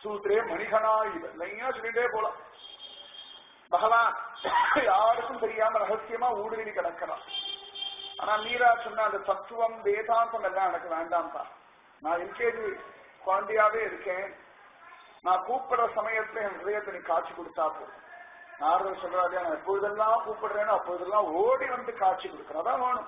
Speaker 2: சூத்திரே மணிகனா இது லைனா சொல்லிட்டே போலாம் பகவான் யாருக்கும் தெரியாம ரகசியமா ஊடுருவி கிடக்கிறான் ஆனா மீரா சொன்ன அந்த தத்துவம் வேதாந்தம் எல்லாம் எனக்கு வேண்டாம்ப்பா நான் எல்கேஜி குழந்தையாவே இருக்கேன் நான் கூப்பிடுற சமயத்துல என் ஹிருதயத்தை நீ காட்சி கொடுத்தா போதும் நாரதர் சொல்றாரு நான் எப்பொழுதெல்லாம் கூப்பிடுறேனோ அப்பொழுதெல்லாம் ஓடி வந்து காட்சி கொடுக்குறேன் அதான் வேணும்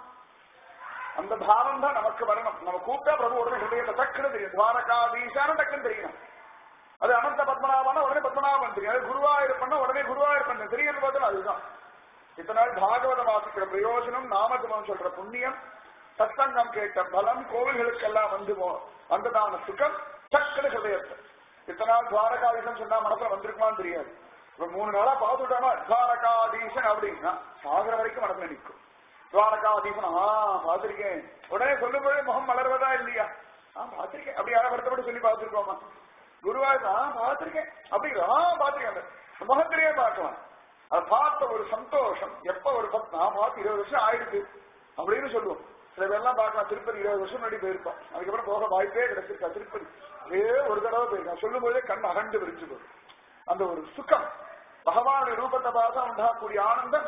Speaker 2: அந்த பாவம் தான் நமக்கு வரணும் நம்ம கூப்பிட்டா பிரபு உடனே ஹிருதயத்தை டக்குன்னு தெரியும் துவாரகாதீசான டக்குன்னு தெரியணும் அது அனந்த பத்மநாபனா உடனே பத்மநாபன் தெரியும் அது குருவாயூரப்பண்ணா உடனே குருவாயூரப்பன் தெரியறது பார்த்தா அதுதான் இத்தனை நாள் பாகவத வாசிக்கிற பிரயோஜனம் நாமஜபம் சொல்ற புண்ணியம் சத்தங்கம் கேட்ட பலம் கோவில்களுக்கெல்லாம் வந்து போ- வந்ததான சுகம் சக்கர ஹிருதயத்தை இத்தனை நாள் துவாரகாதீசன் சொன்னா மனசுல வந்திருக்குமான்னு தெரியாது இப்ப மூணு நாளா பார்த்துட்டோமா துவாரகாதீசன் அப்படின்னா சாகர வரைக்கும் மனசுல நிற்கும் துவாரகாதீசன் ஆ பார்த்திருக்கேன் உடனே சொல்லும்போது முகம் மலர்வதா இல்லையா ஆ பார்த்திருக்கேன் அப்படி யாரை வருத்தப்பட்டு சொல்லி பார்த்திருக்கோமா குருவாயூர் ஆ பார்த்திருக்கேன் அப்படி ஆ பார்த்திருக்கேன் அந்த முகத்திலேயே பார்க்கலாம் அதை பார்த்த ஒரு சந்தோஷம் எப்ப ஒரு பத்து நான் பார்த்து இருபது வருஷம் ஆயிடுச்சு அப்படின்னு சொல்லுவோம் சில பேர்லாம் பார்க்கலாம் திருப்பதி இருபது வருஷம் முன்னாடி போயிருப்போம் அதுக்கப்புறம் போக வாய்ப்பே கிடைச்சிருக்கா திருப்பதி அதே ஒரு தடவை போயிருக்கான் சொல்லும் போதே கண் அகண்டு விரிஞ்சு போகும் அந்த ஒரு சுகம் பகவானுடைய ரூபத்தை பார்த்தா உண்டாகக்கூடிய ஆனந்தம்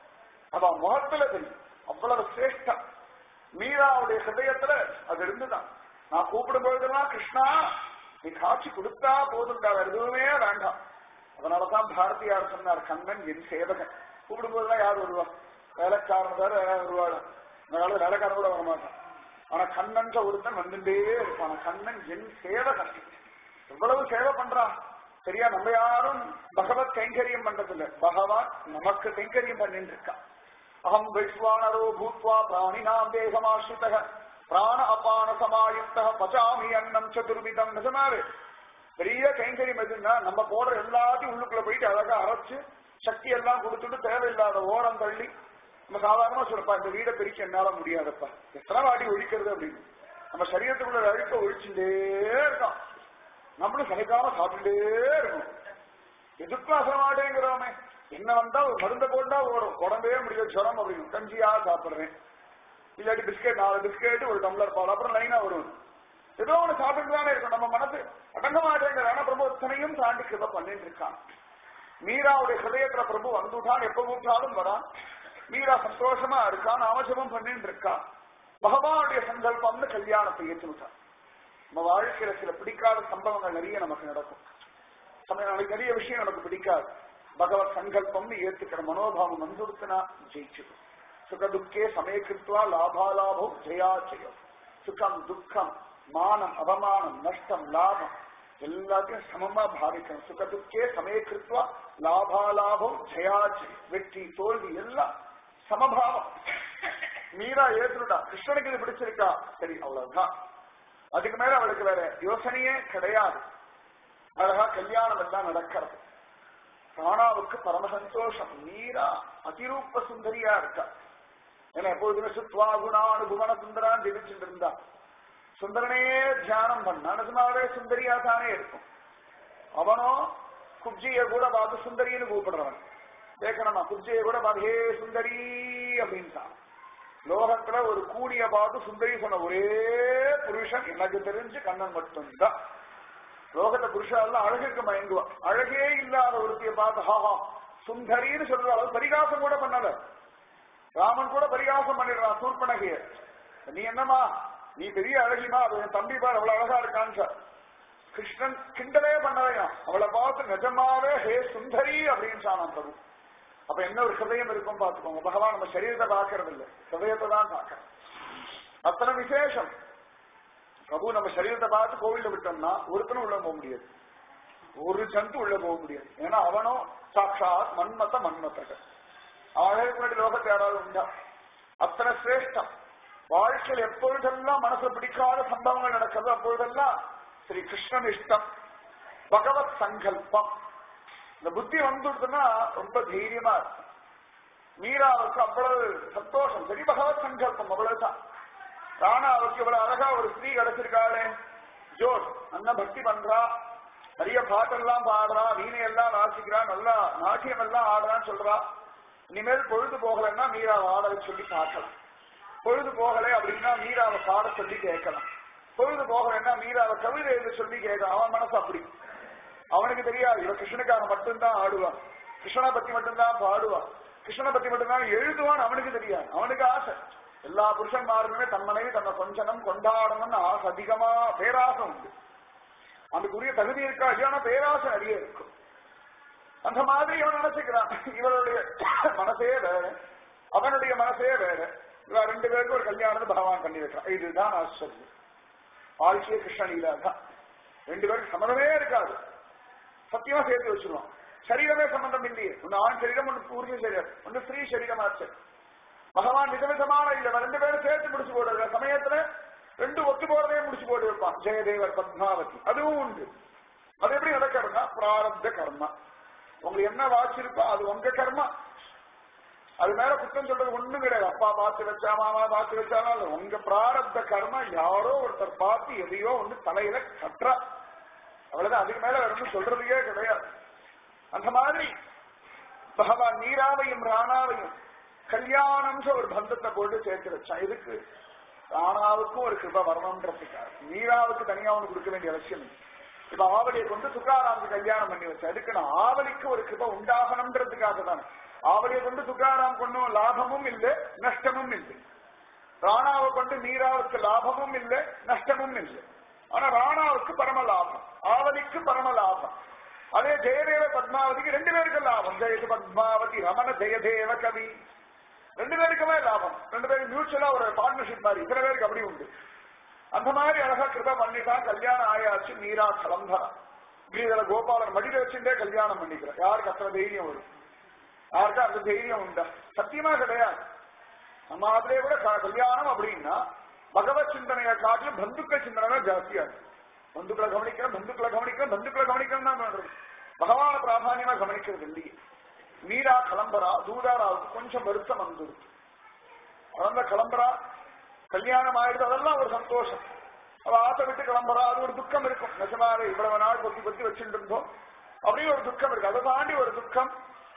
Speaker 2: அவன் முகத்துல தெரியும் அவ்வளவு சிரேஷ்டம் மீராவுடைய ஹிருதயத்துல அது இருந்துதான் நான் கூப்பிடும் பொழுதெல்லாம் கிருஷ்ணா நீ காட்சி கொடுத்தா போதுண்டா வேற எதுவுமே வேண்டாம் அதனாலதான் பாரதியார் சொன்னார் கண்ணன் என் சேவகன் கூப்பிடும் போதெல்லாம் யார் வருவா வேலைக்காரன் வேற வருவாள் இந்த காலத்துல வேலைக்காரன் கூட வரமாட்டான் ஆனா கண்ணன்ற ஒருத்தன் வந்துட்டே இருப்பான் கண்ணன் என் சேவகன் எவ்வளவு சேவை பண்றான் சரியா நம்ம யாரும் பகவத் கைங்கரியம் பண்றதில்ல பகவான் நமக்கு கைங்கரியம் பண்ணிட்டு இருக்கான் அகம் வைஸ்வானரோ பூத்வா பிராணினாம் தேகமாஸ்ரிதக பிராண அபான சமாயுக்த பச்சாமி அன்னம் சதுர்விதம் நிஜமாவே பெரிய கைங்கரியம் எதுன்னா நம்ம போடுற எல்லாத்தையும் உள்ளுக்குள்ள போயிட்டு அழகா அரைச்சு சக்தி எல்லாம் கொடுத்துட்டு தேவையில்லாத ஓரம் தள்ளி நம்ம சாதாரணமா சொல்லப்பா இந்த வீடை பிரிக்க என்னால முடியாதப்பா எத்தனை வாடி ஒழிக்கிறது அப்படின்னு நம்ம சரீரத்துக்குள்ள அழுக்க ஒழிச்சுட்டே இருக்கோம் நம்மளும் சமைக்காம சாப்பிட்டுட்டே இருக்கணும் எதுக்கும் அசமாட்டேங்கிறோமே என்ன வந்தா ஒரு மருந்தை போட்டா ஓடும் உடம்பே முடியல ஜுரம் அப்படின்னு கஞ்சியா சாப்பிடுறேன் இல்லாட்டி பிஸ்கெட் நாலு பிஸ்கெட் ஒரு டம்ளர் பால் அப்புறம் லைனா வரும் ஏதோ ஒண்ணு சாப்பிட்டு தானே இருக்கும் நம்ம மனசு அடங்க மாட்டேங்கிற ஆனா பிரபு இத்தனையும் தாண்டி கிருப பண்ணிட்டு இருக்கான் மீராவுடைய ஹிருதயத்துல பிரபு வந்துட்டான் எப்ப கூப்பிட்டாலும் வரான் மீரா சந்தோஷமா இருக்கான் நாமஜபம் பண்ணிட்டு இருக்கான் பகவானுடைய சங்கல்பம்னு கல்யாணத்தை ஏற்றுவிட்டான் நம்ம வாழ்க்கையில சில பிடிக்காத சம்பவங்கள் நிறைய நமக்கு நடக்கும் சமயம் நாளைக்கு நிறைய விஷயம் நமக்கு பிடிக்காது பகவத் சங்கல்பம்னு ஏத்துக்கிற மனோபாவம் வந்துடுத்துனா ஜெயிச்சிடும் சுகதுக்கே சமயக்கிருத்வா லாபாலாபம் ஜெயா ஜெயம் சுகம் துக்கம் மானம் அவமானம் நஷ்டம் லாபம் எல்லாத்தையும் சமமா பாவிக்கணும் சுகதுக்கே சமயக்கிருத்வா லாபாலாபம் ஜெயா ஜெயம் வெற்றி தோல்வி எல்லாம் சமபாவம் மீரா ஏற்றுடா கிருஷ்ணனுக்கு இது பிடிச்சிருக்கா சரி அவ்வளவுதான் அதுக்கு மேல அவளுக்கு வேற யோசனையே கிடையாது அழகா கல்யாணம் எல்லாம் நடக்கிறது ராணாவுக்கு பரம சந்தோஷம் மீரா அதிரூப சுந்தரியா இருக்கா ஏன்னா எப்போதுமே சுத்வா குணானு புவன சுந்தரான் ஜெபிச்சுட்டு இருந்தா சுந்தரனே தியானம் பண்ணா நிஜமாவே சுந்தரியா தானே இருக்கும் அவனோ குப்ஜிய கூட பார்த்து சுந்தரின்னு கூப்பிடுறவன் கேட்கணுமா குப்ஜிய கூட பார்த்து ஹே சுந்தரி அப்படின்ட்டான் லோகத்துல ஒரு கூடிய பார்த்து சுந்தரி சொன்ன ஒரே புருஷன் எனக்கு தெரிஞ்சு கண்ணன் மட்டும்தான் லோகத்தை புருஷா எல்லாம் அழகுக்கு மயங்குவான் அழகே இல்லாத ஒருத்திய பார்த்து ஹாஹா சுந்தரின்னு சொல்ற அளவு பரிகாசம் கூட பண்ணல ராமன் கூட பரிகாசம் பண்ணிடுறான் சூர்பனகைய நீ என்னமா நீ பெரிய அழகிமா அது என் தம்பி பார் அவ்வளவு அழகா இருக்கான்னு சார் கிருஷ்ணன் கிண்டலே பண்ணலையாம் அவளை பார்த்து நிஜமாவே ஹே சுந்தரி அப்படின்னு சொன்னான் பிரபு அப்ப என்ன ஒரு ஹிருதயம் இருக்கும் பார்த்துக்கோங்க பகவான் நம்ம சரீரத்தை பார்க்கறது இல்லை ஹிருதயத்தை தான் பார்க்கறோம் அத்தனை விசேஷம் பிரபு நம்ம சரீரத்தை பார்த்து கோவில்ல விட்டோம்னா ஒருத்தனும் உள்ள போக முடியாது ஒரு ஜந்து உள்ள போக முடியாது ஏன்னா அவனும் சாட்சாத் மன்மத மன்மத்தக அழகு முன்னாடி லோகத்தை யாராவது உண்டா அத்தனை சிரேஷ்டம் வாழ்க்கையில் எப்பொழுதெல்லாம் மனசு பிடிக்காத சம்பவங்கள் நடக்கிறது அப்பொழுதெல்லாம் ஸ்ரீ கிருஷ்ணன் இஷ்டம் பகவத் சங்கல்பம் இந்த புத்தி வந்துடுதுன்னா ரொம்ப தைரியமா இருக்கும் மீராவுக்கு அவ்வளவு சந்தோஷம் சரி பகவத் சங்கல்பம் அவ்வளவுதான் ராணாவுக்கு இவ்வளவு அழகா ஒரு ஸ்திரீ கிடைச்சிருக்காளே ஜோர் நல்லா பக்தி பண்றா நிறைய பாட்டெல்லாம் பாடுறா வீணையெல்லாம் வாசிக்கிறா நல்லா நாட்டியம் எல்லாம் ஆடுறான்னு சொல்றா இனிமேல் பொழுது போகலைன்னா மீராவை ஆட சொல்லி பார்க்கலாம் பொழுது போகலை அப்படின்னா மீராவை பாட சொல்லி கேட்கலாம் பொழுது போகலைன்னா மீராவை கவிதை எழுத சொல்லி கேட்கலாம் அவன் மனசு அப்படி அவனுக்கு தெரியாது இவன் கிருஷ்ணனுக்காக மட்டும்தான் ஆடுவான் கிருஷ்ணனை பத்தி மட்டும்தான் பாடுவான் கிருஷ்ணனை பத்தி மட்டும்தான் எழுதுவான் அவனுக்கு தெரியாது அவனுக்கு ஆசை எல்லா புருஷன்மாருமே தன் மனைவி தன்னை கொஞ்சனம் கொண்டாடணும்னு ஆசை அதிகமா பேராசை உண்டு அதுக்குரிய தகுதி இருக்கா இல்லையா பேராசை நிறைய இருக்கும் அந்த மாதிரி இவன் நினைச்சுக்கிறான் இவருடைய மனசே வேற அவனுடைய மனசே வேற இவ ரெண்டு பேருக்கும் ஒரு கல்யாணத்தை பகவான் பண்ணி வைக்கிறான் இதுதான் ஆச்சரியம் வாழ்க்கையே கிருஷ்ணலீலா தான் ரெண்டு பேருக்கு சம்மதமே இருக்காது சத்தியமா சேர்த்து வச்சிருவான் சரீரமே சம்பந்தம் இல்லையே ஒன்னு ஆண் சரீரம் ஒன்று பூர்வ சரீரம் ஒன்று ஸ்ரீ சரீரமாச்சு பகவான் விதவிதமான இல்ல ரெண்டு பேரும் சேர்த்து முடிச்சு போடுற சமயத்துல ரெண்டு ஒத்து போறதே முடிச்சு போட்டு வைப்பான் ஜெயதேவர் பத்மாவதி அதுவும் உண்டு அது எப்படி நடக்கிறதுனா பிராரப்த கர்மா உங்களுக்கு என்ன வாச்சிருக்கோ அது உங்க கர்மா அது மேல குற்றம் சொல்றது ஒண்ணும் கிடையாது அப்பா பார்த்து வச்சா மாமா பார்த்து வச்சாலும் அது உங்க பிராரப்த கர்மா யாரோ ஒருத்தர் பார்த்து எதையோ ஒண்ணு தலையில கட்டுறா அவ்வளவுதான் அதுக்கு மேல வேற ஒண்ணும் சொல்றதுக்கே கிடையாது அந்த மாதிரி பகவான் நீராவையும் ராணாவையும் கல்யாணம்ன்ற ஒரு பந்தத்தை போட்டு சேர்த்து வச்சான் இதுக்கு ராணாவுக்கும் ஒரு கிருப வரணும்ன்றதுக்காக நீராவுக்கு தனியா ஒண்ணு கொடுக்க வேண்டிய அவசியம் இல்லை இப்ப ஆவலியை கொண்டு துக்காராமுக்கு கல்யாணம் பண்ணி வச்சா அதுக்கு நான் ஆவலிக்கு ஒரு கிருப உண்டாகணும்ன்றதுக்காக தான் ஆவலியை கொண்டு துக்காராம் கொண்டும் லாபமும் இல்லை நஷ்டமும் இல்லை ராணாவை கொண்டு மீராவுக்கு லாபமும் இல்லை நஷ்டமும் இல்லை ஆனா ராணாவுக்கு பரம லாபம் ஆவலிக்கு பரம லாபம் அதே ஜெயதேவ பத்மாவதிக்கு ரெண்டு பேருக்கு லாபம் ஜெயது பத்மாவதி ரமண ஜெயதேவ கவி ரெண்டு பேருக்குமே லாபம் ரெண்டு பேரும் மியூச்சுவலா ஒரு பார்ட்னர்ஷிப் மாதிரி இத்தனை பேருக்கு அப்படி உண்டு அந்த மாதிரி அழகா கிருபா பண்ணிட்டான் கல்யாணம் ஆயாச்சு மீரா கலம்பரா கீதல கோபாலன் மடியில வச்சுட்டே கல்யாணம் பண்ணிக்கிறார் யாருக்கு அத்தனை தைரியம் வரும் யாருக்கா அந்த தைரியம் உண்டா சத்தியமா கிடையாது நம்ம அதிலே கூட க- கல்யாணம் அப்படின்னா பகவத் சிந்தனையை காட்டிலும் பந்துக்கள் சிந்தனை தான் ஜாஸ்தியா இருக்கு பந்துக்களை கவனிக்கிறோம் பந்துக்களை கவனிக்கிறோம் பந்துக்களை கவனிக்கிறோம் தான் பண்றது பகவான பிராதானியமா கவனிக்கிறது இல்லையே மீரா கிளம்புறா தூதாராவுக்கு கொஞ்சம் வருத்தம் வந்துருக்கு குழந்தை கிளம்புறா கல்யாணம் ஆயிடுது அதெல்லாம் ஒரு சந்தோஷம் அவ ஆசை விட்டு கிளம்புறா அது ஒரு துக்கம் இருக்கும் நிஜமாவே இவ்வளவு நாள் பொத்தி பொத்தி வச்சுட்டு இருந்தோம் அப்படின்னு ஒரு துக்கம் இருக்கு அதை தாண்டி ஒரு துக்கம்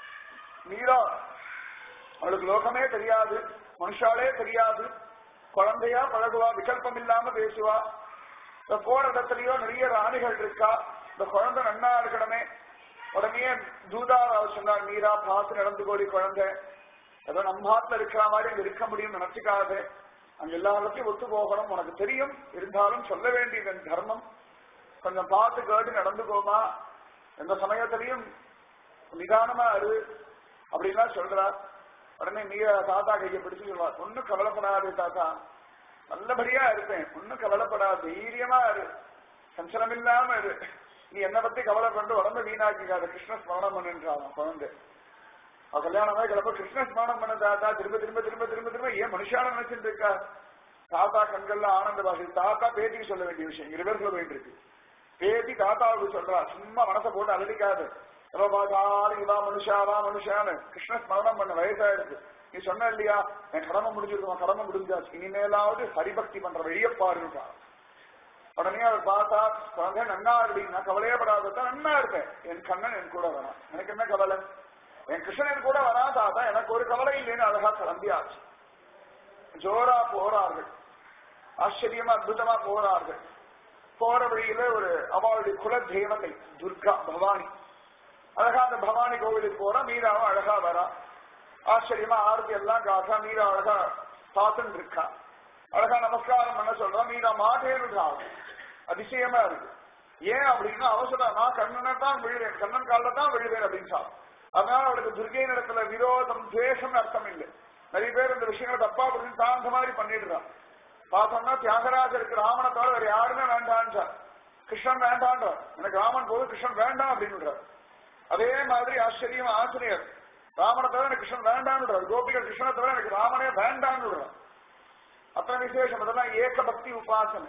Speaker 2: மீரா அவளுக்கு லோகமே தெரியாது மனுஷாலே தெரியாது குழந்தையா பழகுவா விகல்பம் இல்லாம பேசுவா இந்த போற இடத்துலயோ நிறைய ராணிகள் இருக்கா இந்த குழந்தை நன்னா இருக்கணுமே உடனே தூதா சொன்னார் மீரா பார்த்து நடந்து கோடி குழந்தை ஏதோ நம்ம ஆத்துல இருக்கிற மாதிரி அங்க இருக்க முடியும் நினைச்சுக்காது அங்க எல்லாத்தையும் ஒத்து போகணும் உனக்கு தெரியும் இருந்தாலும் சொல்ல வேண்டியது என் தர்மம் கொஞ்சம் பார்த்து கேட்டு நடந்துக்கோமா எந்த சமயத்திலையும் நிதானமா இரு அப்படின்லாம் சொல்றா உடனே நீ தாத்தா கையை பிடிச்சு சொல்வா ஒன்னும் கவலைப்படாது தாத்தா நல்லபடியா இருப்பேன் ஒன்னும் கவலைப்படாது தைரியமா இரு சஞ்சலம் இல்லாம இரு நீ என்ன பத்தி கவலைப்பட்டு உடம்ப வீணாக்கிக்காத கிருஷ்ண ஸ்மரணம் பண்ணுன்றான் குழந்தை அவ கல்யாணமே கிளம்ப கிருஷ்ண ஸ்மரணம் பண்ண தாத்தா திரும்ப திரும்ப திரும்ப திரும்ப திரும்ப ஏன் மனுஷான நினைச்சிட்டு இருக்கா தாத்தா கண்கள்ல ஆனந்த பாஷை தாத்தா பேட்டிக்கு சொல்ல வேண்டிய விஷயம் இருவர் சொல்ல வேண்டியிருக்கு பேட்டி தாத்தாவுக்கு சொல்றா சும்மா மனசை போட்டு அலடிக்காது எப்ப பார்த்தாலும் இவா மனுஷாவா மனுஷான்னு கிருஷ்ண ஸ்மரணம் பண்ண வயசாயிருக்கு நீ சொன்ன இல்லையா என் கடமை முடிஞ்சிருக்கோம் கடமை முடிஞ்சாச்சு இனிமேலாவது ஹரிபக்தி பண்ற வெளிய பாருங்க உடனே அவர் பார்த்தா குழந்தை நன்னா அப்படின்னா கவலையே படாதான் நன்னா இருப்பேன் என் கண்ணன் என் கூட வரான் எனக்கு என்ன கவலை என் கிருஷ்ணன் என் கூட வரான் தாத்தா எனக்கு ஒரு கவலை இல்லைன்னு அழகா கிளம்பியாச்சு ஜோரா போறார்கள் ஆச்சரியமா அற்புதமா போறார்கள் போற வழியில ஒரு அவளுடைய குல தேவதை துர்கா பவானி அழகா அந்த பவானி கோவிலுக்கு போறா மீராவும் அழகா வரா ஆச்சரியமா ஆரத்தி எல்லாம் காசா மீரா அழகா பார்த்துட்டு இருக்கா அழகா நமஸ்காரம் பண்ண சொல்றா மீரா மாட்டேன்னு அதிசயமா இருக்கு ஏன் அப்படின்னா அவசர நான் கண்ணனை தான் விழுவேன் கண்ணன் காலில் தான் விழுவேன் அப்படின்னு சொல்றா அதனால அவளுக்கு துர்கை இடத்துல விரோதம் துவேஷம் அர்த்தம் இல்லை நிறைய பேர் இந்த விஷயங்களை தப்பா புரிஞ்சு தான் அந்த மாதிரி பண்ணிடுறான் பார்த்தோம்னா தியாகராஜருக்கு ராமனை தவிர வேற யாருமே வேண்டான்றார் கிருஷ்ணன் வேண்டான்றார் எனக்கு ராமன் போது கிருஷ்ணன் வேண்டாம் அப்படின்னு அதே மாதிரி ஆச்சரியம் ஆசிரியர் ராமனை தவிர எனக்கு கிருஷ்ணன் வேண்டான்னு கோபிகர் கிருஷ்ணனை தவிர எனக்கு ராமனே வேண்டான்னு அத்தனை விசேஷம் அதெல்லாம் ஏக பக்தி உபாசனை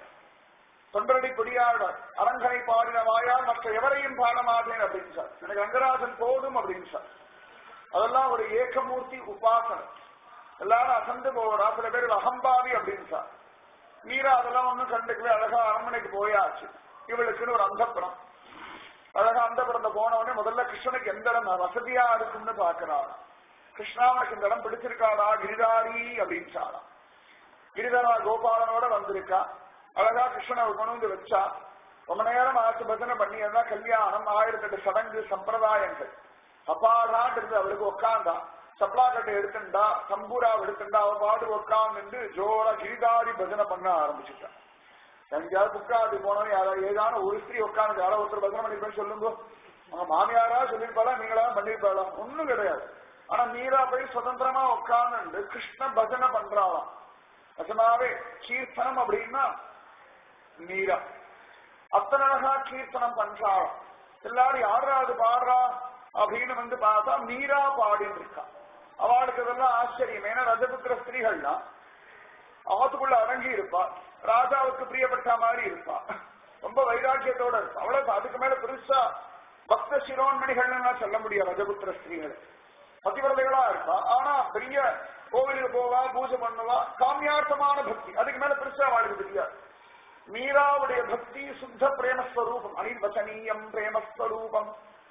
Speaker 2: தொண்டரடி கொடியாளர் அரங்கனை பாடின வாயால் மற்ற எவரையும் பாட மாட்டேன் அப்படின்னு சார் எனக்கு ரங்கராஜன் போதும் அப்படின்னு சார் அதெல்லாம் ஒரு ஏகமூர்த்தி உபாசனை எல்லாரும் அசந்து போறா சில பேர் அகம்பாவி அப்படின்னு சார் மீரா அதெல்லாம் ஒன்றும் கண்டுக்கவே அழகா அரண்மனைக்கு போயாச்சு இவளுக்குன்னு ஒரு அந்தப்புறம் அழகா அந்தப்புறந்த போனவனே முதல்ல கிருஷ்ணனுக்கு எந்த இடம் வசதியா இருக்கும்னு பாக்குறாள் கிருஷ்ணா உனக்கு இந்த இடம் பிடிச்சிருக்காடா கிரிதாரி அப்படின்னு சாரா கிரிதரா கோபாலனோட வந்திருக்கா அழகா கிருஷ்ணனை கொண்டு வந்து வச்சா ரொம்ப நேரம் ஆச்சு பஜனை பண்ணி எல்லாம் கல்யாணம் ஆயிரத்தி எட்டு சடங்கு சம்பிரதாயங்கள் அப்பாடான் இருந்து அவளுக்கு உட்காந்தா சப்ளாக்கட்டை எடுத்துண்டா தம்பூரா எடுத்துண்டா அவ பாடு உட்காந்து ஜோரா கிரிதாரி பஜனை பண்ண ஆரம்பிச்சுட்டான் எங்கேயாவது புக்காது போனோம் யாராவது ஏதான ஒரு ஸ்திரீ உட்காந்து யாரோ ஒருத்தர் பஜனை பண்ணிருப்பேன்னு சொல்லுங்க அவங்க மாமியாரா சொல்லிருப்பாளா நீங்களா பண்ணிருப்பாளா ஒண்ணும் கிடையாது ஆனா மீரா போய் சுதந்திரமா உட்கார்ந்து கிருஷ்ண பஜனை பண்றாளாம் நிஜமாவே கீர்த்தனம் அப்படின்னா மீரா அத்தனை அழகா கீர்த்தனம் பண்றாளாம் எல்லாரும் யாராவது பாடுறா அப்படின்னு வந்து பார்த்தா மீரா பாடின்னு இருக்கா அவளுக்கு இதெல்லாம் ஆச்சரியம் ஏன்னா ரஜபுத்திர ஸ்திரீகள்லாம் ஆத்துக்குள்ள அடங்கி இருப்பா ராஜாவுக்கு பிரியப்பட்ட மாதிரி இருப்பா ரொம்ப வைராக்கியத்தோட இருப்பா அவ்வளவு அதுக்கு மேல பெருசா பக்த சிரோன்மணிகள்னு சொல்ல முடியாது ரஜபுத்திர ஸ்திரீகள் பதிவிரதைகளா இருப்பா ஆனா பெரிய கோவிலுக்கு போவா பூஜை பண்ணுவா காமியார்த்தமான பக்தி அதுக்கு மேல பெருசா அவளுக்கு தெரியாது மீராவுடைய பக்தி சுத்த பிரேமஸ்வரூபம் அனிர்வசனீயம் பிரேமஸ்வரூபம்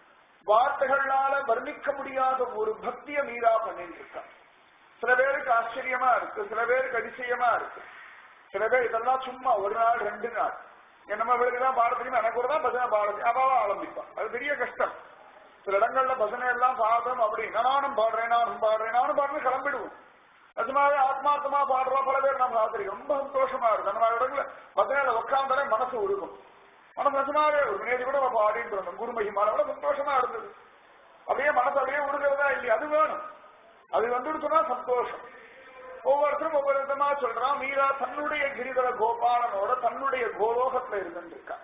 Speaker 2: வார்த்தைகளால வர்ணிக்க முடியாத ஒரு பக்திய மீரா பண்ணிட்டு இருக்கா சில பேருக்கு ஆச்சரியமா இருக்கு சில பேருக்கு அதிசயமா இருக்கு சில பேர் இதெல்லாம் சும்மா ஒரு நாள் ரெண்டு நாள் என் நம்ம இவளுக்கு தான் பாட தெரியும் எனக்கு கூட தான் பஜனை பாட தெரியும் அவாவா ஆரம்பிப்பான் அது பெரிய கஷ்டம் சில இடங்கள்ல பஜனை எல்லாம் பாடுறோம் அப்படின்னா நானும் பாடுறேன் நானும் பாடுறேன் நானும் பாடுறேன் கிளம்பிடுவோம் நிஜமாவே ஆத்மார்த்தமா பாடுறா பல பேர் நம்ம பார்த்துருக்கோம் ரொம்ப சந்தோஷமா இருக்கு நம்ம இடத்துல பஜனையில உட்காந்தாலே மனசு உருகும் மனசு நிஜமாவே ஒரு நேற்று கூட நம்ம பாடிட்டு இருந்தோம் குரு மகிமால சந்தோஷமா இருந்தது அப்படியே மனசு அப்படியே உருகிறதா இல்லையா அது வேணும் அது வந்துடுச்சுன்னா சந்தோஷம் ஒவ்வொருத்தரும் ஒவ்வொரு விதமா சொல்றான் மீரா தன்னுடைய கிரிதர கோபாலனோட தன்னுடைய கோலோகத்துல இருந்துருக்கா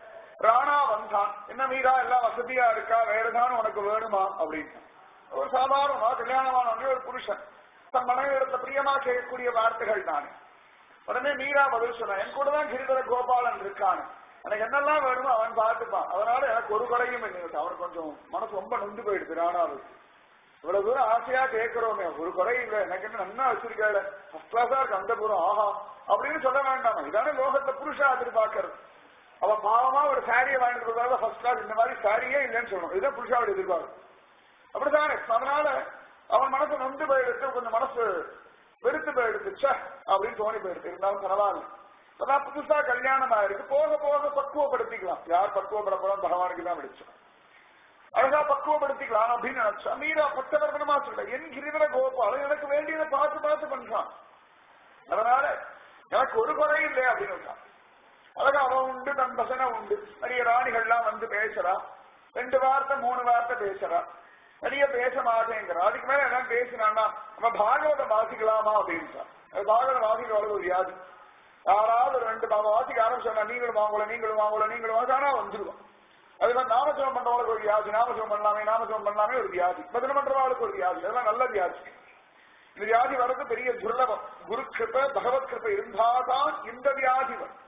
Speaker 2: ராணா வந்தான் என்ன மீரா எல்லாம் வசதியா இருக்கா வேற ஏதாவது உனக்கு வேணுமா அப்படின்னு ஒரு சாதாரணமா கல்யாணமான ஒரு புருஷன் தன் மனைவி இடத்த பிரியமா கேட்கக்கூடிய வார்த்தைகள் தானே உடனே மீரா பதில் சொன்னான் என் கூட தான் கிரிதர கோபாலன் இருக்கான் எனக்கு என்னெல்லாம் வேணுமோ அவன் பார்த்துப்பான் அதனால எனக்கு ஒரு குறையும் இல்லை அவனுக்கு கொஞ்சம் மனசு ரொம்ப நொந்து போயிடுது ராணாவுக்கு இவ்வளவு தூரம் ஆசையா கேட்கிறோமே ஒரு குறை இல்ல எனக்கு என்ன நன்னா வச்சிருக்காள் ஃபர்ஸ்ட் கிளாஸா இருக்கு அந்த புறம் ஆஹா அப்படின்னு சொல்ல வேண்டாமா இதானே லோகத்துல புருஷா எதிர்பார்க்கறது அவ பாவமா ஒரு சாரியை வாங்கிட்டு கொடுத்தாலும் ஃபர்ஸ்ட் கிளாஸ் இந்த மாதிரி சாரியே இல்லைன்னு சொல்லணும் இதுதான் புருஷாவோட எதிர்பார்ப்பு அப்படித்தானே அதனால அவன் மனசு நொந்து போயிடுத்து கொஞ்சம் மனசு வெறுத்து போயிடுச்சு ச்சே அப்படின்னு தோணி போயிடுச்சு இருந்தாலும் பரவாயில்ல அதான் புதுசா கல்யாணம் ஆயிருக்கு போக போக பக்குவப்படுத்திக்கலாம் யார் பக்குவப்பட போறோம் பகவானுக்கு தான் விடிச்சோம் அழகா பக்குவப்படுத்திக்கலாம் அப்படின்னு நினைச்சா மீரா பட்டவர்த்தனமா சொல்ல என் கிரிவர கோபாலம் எனக்கு வேண்டியதை பார்த்து பார்த்து பண்றான் அதனால எனக்கு ஒரு குறை இல்லை அப்படின்னு இருக்கான் அழகா அவன் உண்டு தன் பசனை உண்டு நிறைய ராணிகள்லாம் வந்து பேசுறா ரெண்டு வார்த்தை மூணு வார்த்தை பேசுறா நிறைய பேச மாட்டேங்கிறா அதுக்கு மேல என்ன பேசினான்னா நம்ம பாகவதம் வாசிக்கலாமா அப்படின்னு அது பாகவதம் வாசிக்க ஒரு வியாதி யாராவது ஒரு ரெண்டு பாவம் வாசிக்க ஆரம்பிச்சா நீங்களும் வாங்கல நீங்களும் வாங்கல நீங்களும் வாங்க ஆனா வந்துருவோம் அது மாதிரி நாமஜபம் பண்றவங்களுக்கு ஒரு வியாதி நாமஜபம் பண்ணலாமே நாமஜபம் பண்ணலாமே ஒரு வியாதி பஜனை பண்றவங்களுக்கு ஒரு வியாதி அதெல்லாம் நல்ல வியாதி இந்த வியாதி வர்றது பெரிய துர்லபம் குரு கிருப்ப பகவத் கிருப்ப இருந்தாதான் இந்த வியாதி வரும்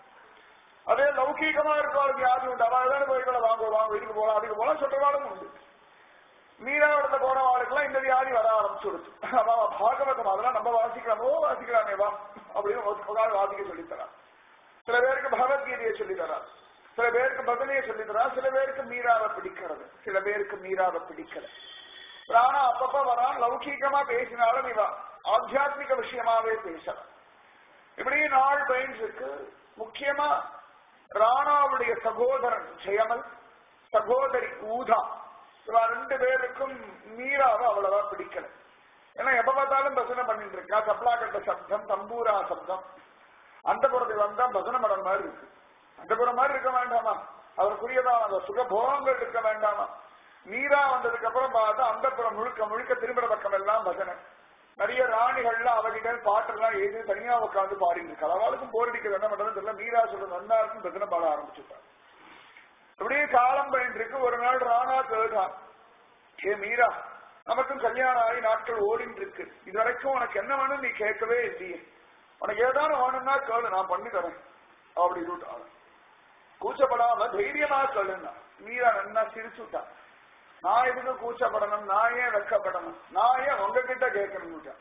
Speaker 2: அதே லௌகீகமா இருக்கிற வியாதி உண்டு அவள் கோயில்களை வாங்க வாங்க இதுக்கு போலாம் அதுக்கு போலாம் சொல்றவாளும் உண்டு மீராவிடத்துல போனவாளுக்கெல்லாம் இந்த வியாதி வர ஆரம்பிச்சுடுச்சு அவ பாகவதம் அதெல்லாம் நம்ம வாசிக்கலாமோ வாசிக்கலாமே வா அப்படின்னு ஒரு வாசிக்க சொல்லித்தரா சில பேருக்கு பகவத்கீதையை சொல்லித்தரா சில பேருக்கு பதனையை சொல்லித்தரா சில பேருக்கு மீராவை பிடிக்கிறது சில பேருக்கு மீராவை பிடிக்கல ராணா அப்பப்ப வரான் லௌகீகமா பேசினாலும் இவ ஆத்தியாத்மிக விஷயமாவே பேசலாம் இப்படி நாள் பயின்ஸுக்கு முக்கியமா ராணாவுடைய சகோதரன் ஜெயமல் சகோதரி ஊதா இவ ரெண்டு பேருக்கும் மீராவை அவ்வளவா பிடிக்கல ஏன்னா எப்ப பார்த்தாலும் பசனை பண்ணிட்டு இருக்கா தப்லா கட்ட சப்தம் தம்பூரா சப்தம் அந்த புறத்துக்கு வந்தா பசனை மடம் மாதிரி இருக்கு அந்த புறம் மாதிரி இருக்க வேண்டாமா அவருக்குரியதான் அந்த சுகபோகங்கள் இருக்க வேண்டாமா மீரா வந்ததுக்கு அப்புறம் பார்த்தா அந்த புறம் முழுக்க முழுக்க திரும்புற பக்கம் எல்லாம் பஜனை நிறைய ராணிகள்லாம் அவகிட்ட பாட்டெல்லாம் எழுதி தனியா உட்காந்து பாடிட்டு இருக்கா அவளுக்கும் போரடிக்க என்ன பண்றது தெரியல மீரா சொல்றது நல்லா இருக்கும் பஜனை பாட ஆரம்பிச்சுட்டான் அப்படியே காலம் பயின்றிருக்கு ஒரு நாள் ராணா கேட்டான் ஏ மீரா நமக்கும் கல்யாணம் ஆகி நாட்கள் ஓடிட்டு இருக்கு இது வரைக்கும் உனக்கு என்ன வேணும் நீ கேட்கவே இல்லையே உனக்கு ஏதாவது வேணும்னா கேளு நான் பண்ணி தரேன் அப்படி சொல்லிட்டான் கூச்சப்படாம தைரியமா சொல்லுங்க மீரா நன்னா சிரிச்சுட்டா நான் எதுக்கு கூச்சப்படணும் நான் ஏன் வெக்கப்படணும் நான் ஏன் உங்ககிட்ட கேட்கணும்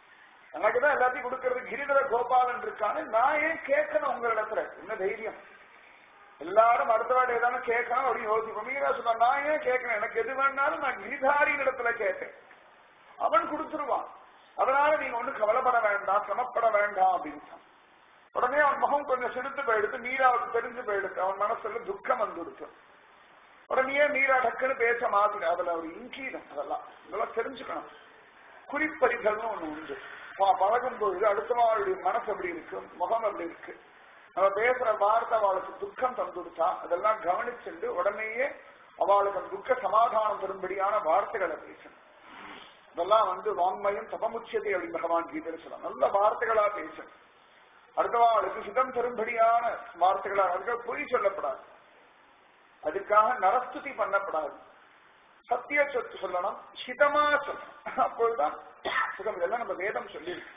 Speaker 2: எனக்கு தான் எல்லாத்தையும் கொடுக்கறது கிரிதர கோபாலன் இருக்கான்னு நான் ஏன் கேட்கணும் உங்க இடத்துல என்ன தைரியம் எல்லாரும் அடுத்த வாட்டி ஏதாவது கேட்கணும் அப்படின்னு யோசிப்போம் மீரா சொன்னா நான் ஏன் கேட்கணும் எனக்கு எது வேணாலும் நான் கிரிதாரின் இடத்துல கேட்டேன் அவன் கொடுத்துருவான் அதனால நீங்க ஒண்ணு கவலைப்பட வேண்டாம் சிரமப்பட வேண்டாம் அப்படின்னு உடனே அவன் முகம் கொஞ்சம் சிரித்து போயிடுத்து மீராவுக்கு தெரிஞ்சு போயிடுத்து அவன் மனசுல துக்கம் வந்துடுச்சு உடனே மீரா டக்குன்னு பேச மாத்தின அதுல ஒரு இங்கீதம் அதெல்லாம் இதெல்லாம் தெரிஞ்சுக்கணும் குறிப்பறிதல்னு ஒண்ணு உண்டு ப- பழகும் பொழுது அடுத்தவாளுடைய மனசு எப்படி இருக்கு முகம் எப்படி இருக்கு நம்ம பேசுற வார்த்தை அவளுக்கு துக்கம் தந்துடுச்சா அதெல்லாம் கவனிச்சுட்டு உடனேயே அவளுக்கு அந்த துக்க சமாதானம் தரும்படியான வார்த்தைகளை பேசணும் இதெல்லாம் வந்து வாங்மயம் தபமுச்சியதை அப்படின்னு பகவான் கீதையில சொல்லலாம் நல்ல வார்த்தைகளா பேசணும் அடுத்தவாளுக்கு சிதம் தரும்படியான வார்த்தைகளா அதுக்காக பொய் சொல்லப்படாது அதுக்காக நரஸ்துதி பண்ணப்படாது சத்திய சொத்து சொல்லணும் ஹிதமா சொல்லணும் அப்பொழுதுதான் சுகம் இதெல்லாம் நம்ம வேதம் சொல்லியிருக்கு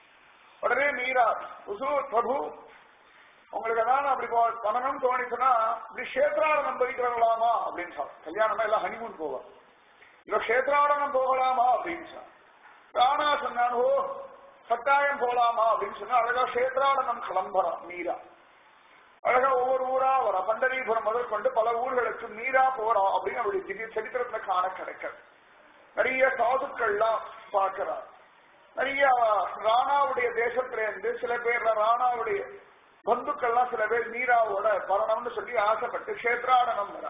Speaker 2: உடனே மீரா உசூர் பிரபு உங்களுக்கு ஏதாவது அப்படி போ- பண்ணணும்னு தோணிச்சுன்னா இப்படி கஷேத்ராடனம் போயிட்டு வரலாமா அப்படின்னு சொல் கல்யாணமா எல்லாம் ஹனிமூன் போவோம் இல்ல கஷேத்ராடனம் போகலாமா அப்படின்னு சொன்னான் ராணா சொன்னான் ஓ கட்டாயம் போலாமா அப்படின்னு சொன்னா அழகா கஷேத்ராடனம் கிளம்புறான் மீரா அழகா ஒவ்வொரு ஊரா வர பண்டரிபுரம் முதல் கொண்டு பல ஊர்களுக்கு மீரா போறோம் அப்படின்னு அவருடைய திவ்ய சரித்திரத்துல காண கிடைக்கிறது நிறைய சாதுக்கள்லாம் பார்க்கிறார் நிறைய ராணாவுடைய தேசத்துல இருந்து சில பேர் ராணாவுடைய பந்துக்கள்லாம் சில பேர் மீராவோட வரணும்னு சொல்லி ஆசைப்பட்டு கஷேத்ராடனம் வரா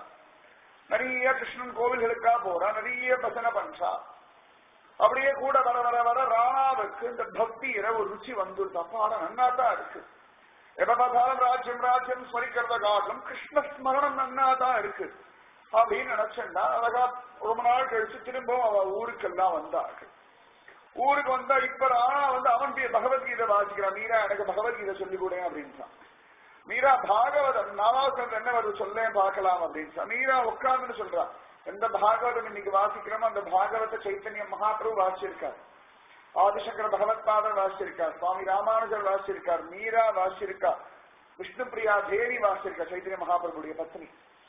Speaker 2: நிறைய கிருஷ்ணன் கோவில்களுக்கா போறா நிறைய பஜனை பண்றா அப்படியே கூட வர வர வர ராணாவுக்கு இந்த பக்தியில ஒரு ருச்சி வந்துருது அப்பாட நன்னா தான் இருக்கு எப்ப பார்த்தாலும் ராஜ்யம் ராஜ்யம் ஸ்மரிக்கிறத காட்டிலும் கிருஷ்ண ஸ்மரணம் நன்னா தான் இருக்கு அப்படின்னு நினைச்சேன்னா அழகா ரொம்ப நாள் கழிச்சு திரும்பவும் அவ ஊருக்கெல்லாம் வந்தார்கள் ஊருக்கு வந்தா இப்ப ராணா வந்து அவன் பே- பகவத்கீதை வாசிக்கிறான் மீரா எனக்கு பகவத்கீதை சொல்லி கூட அப்படின்றான் மீரா பாகவதம் நாலாவது என்ன வருது சொல்லேன் பார்க்கலாம் அப்படின்னு மீரா உட்கார்ந்துன்னு சொல்றா எந்த பாகவதம் இன்னைக்கு வாசிக்கிறோமோ அந்த பாகவத சைத்தன்ய மகாபிரபு வாசிச்சிருக்கார் ஆதிசங்கர பகவத்பாதர் வாசிச்சிருக்கார் சுவாமி ராமானுஜர் வாசிச்சிருக்கார் மீரா வாசிச்சிருக்கார் விஷ்ணுபிரியா தேவி வாசிச்சிருக்கார் சைத்தன்ய மகாபிரபுடைய பத்னி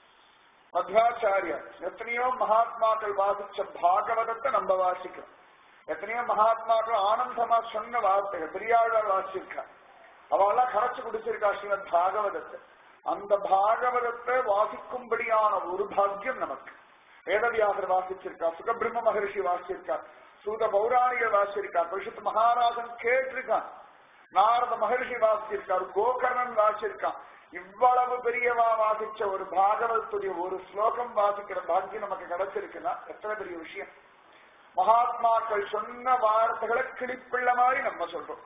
Speaker 2: மத்வாச்சாரியா எத்தனையோ மகாத்மாக்கள் வாசிச்ச பாகவதத்தை நம்ம வாசிக்கிறோம் எத்தனையோ மகாத்மாக்கள் ஆனந்தமா சொன்ன வார்த்தைகள் பெரியாழ்வார் வாசிச்சிருக்கார் அவெல்லாம் கரைச்சு குடிச்சிருக்கா ஸ்ரீமத் பாகவதத்தை அந்த பாகவதத்தை வாசிக்கும்படியான ஒரு பாக்கியம் நமக்கு வேதவியாசர் வாசிச்சிருக்கா சுகபிரம்ம மகரிஷி வாசிச்சிருக்கார் சூத பௌராணிகர் வாசிச்சிருக்கார் பரிசுத்த மகாராஜன் கேட்டிருக்கான் நாரத மகரிஷி வாசிச்சிருக்கார் கோகர்ணன் வாசிச்சிருக்கான் இவ்வளவு பெரியவா வாசிச்ச ஒரு பாகவதத்துடைய ஒரு ஸ்லோகம் வாசிக்கிற பாக்கியம் நமக்கு கிடைச்சிருக்குன்னா எத்தனை பெரிய விஷயம் மகாத்மாக்கள் சொன்ன வார்த்தைகளை கிளிப்பிள்ள மாதிரி நம்ம சொல்றோம்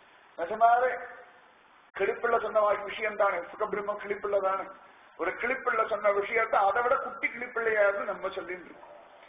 Speaker 2: நிஜமாவே கிளிப்பிள்ள சொன்ன வா- விஷயம் தானே சுகபிரம்மம் கிளிப்பிள்ள தானே ஒரு கிளிப்பிள்ள சொன்ன விஷயத்தை அதை விட குட்டி கிளிப்பிள்ளையாரு நம்ம சொல்லிட்டு இருக்கோம்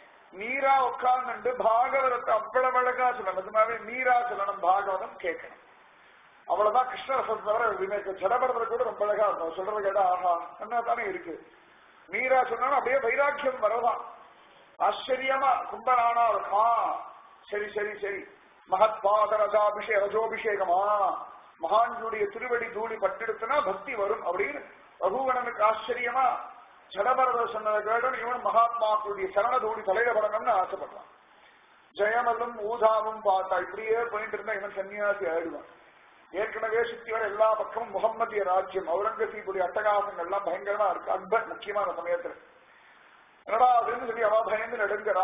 Speaker 2: நீரா உட்கார்ந்து பாகவதத்தை அவ்வளவு அழகா சொல்லணும் நிஜமாவே நீரா சொல்லணும் பாகவதம் கேட்கணும் அவ்வளவுதான் கிருஷ்ணரசன் தவிர விவேக ஜடபரதர் கூட ரொம்ப அழகா இருக்கும் அவர் சொல்றது கேட்டா ஆஹா என்ன தானே இருக்கு மீரா சொன்னாலும் அப்படியே வைராக்கியம் வரலாம் ஆச்சரியமா கும்பரானா ஆ சரி சரி சரி மகத்பாத ரஜாபிஷே ரஜோபிஷேகமா மகான்களுடைய திருவடி தூளி பட்டெடுத்துனா பக்தி வரும் அப்படின்னு ரகுகணனுக்கு ஆச்சரியமா ஜடபரதர் சொன்னதை கேட்டு இவன் மகாத்மாக்களுடைய சரண தூளி தலையில படணும்னு ஆசைப்படுறான் ஜெயமலும் ஊதாவும் பார்த்தா இப்படியே போயிட்டு இருந்தா இவன் சன்னியாசி ஆயிடுவான் ஏற்கனவே சுத்தி வர எல்லா பக்கமும் முகம்மதிய ராஜ்யம் அவுரங்கசீபுடைய அட்டகாசங்கள்லாம் பயங்கரமா இருக்கு அக்பர் முக்கியமான சமயத்துல என்னடா அப்படின்னு சொல்லி அவ பயந்து நடுங்கிறா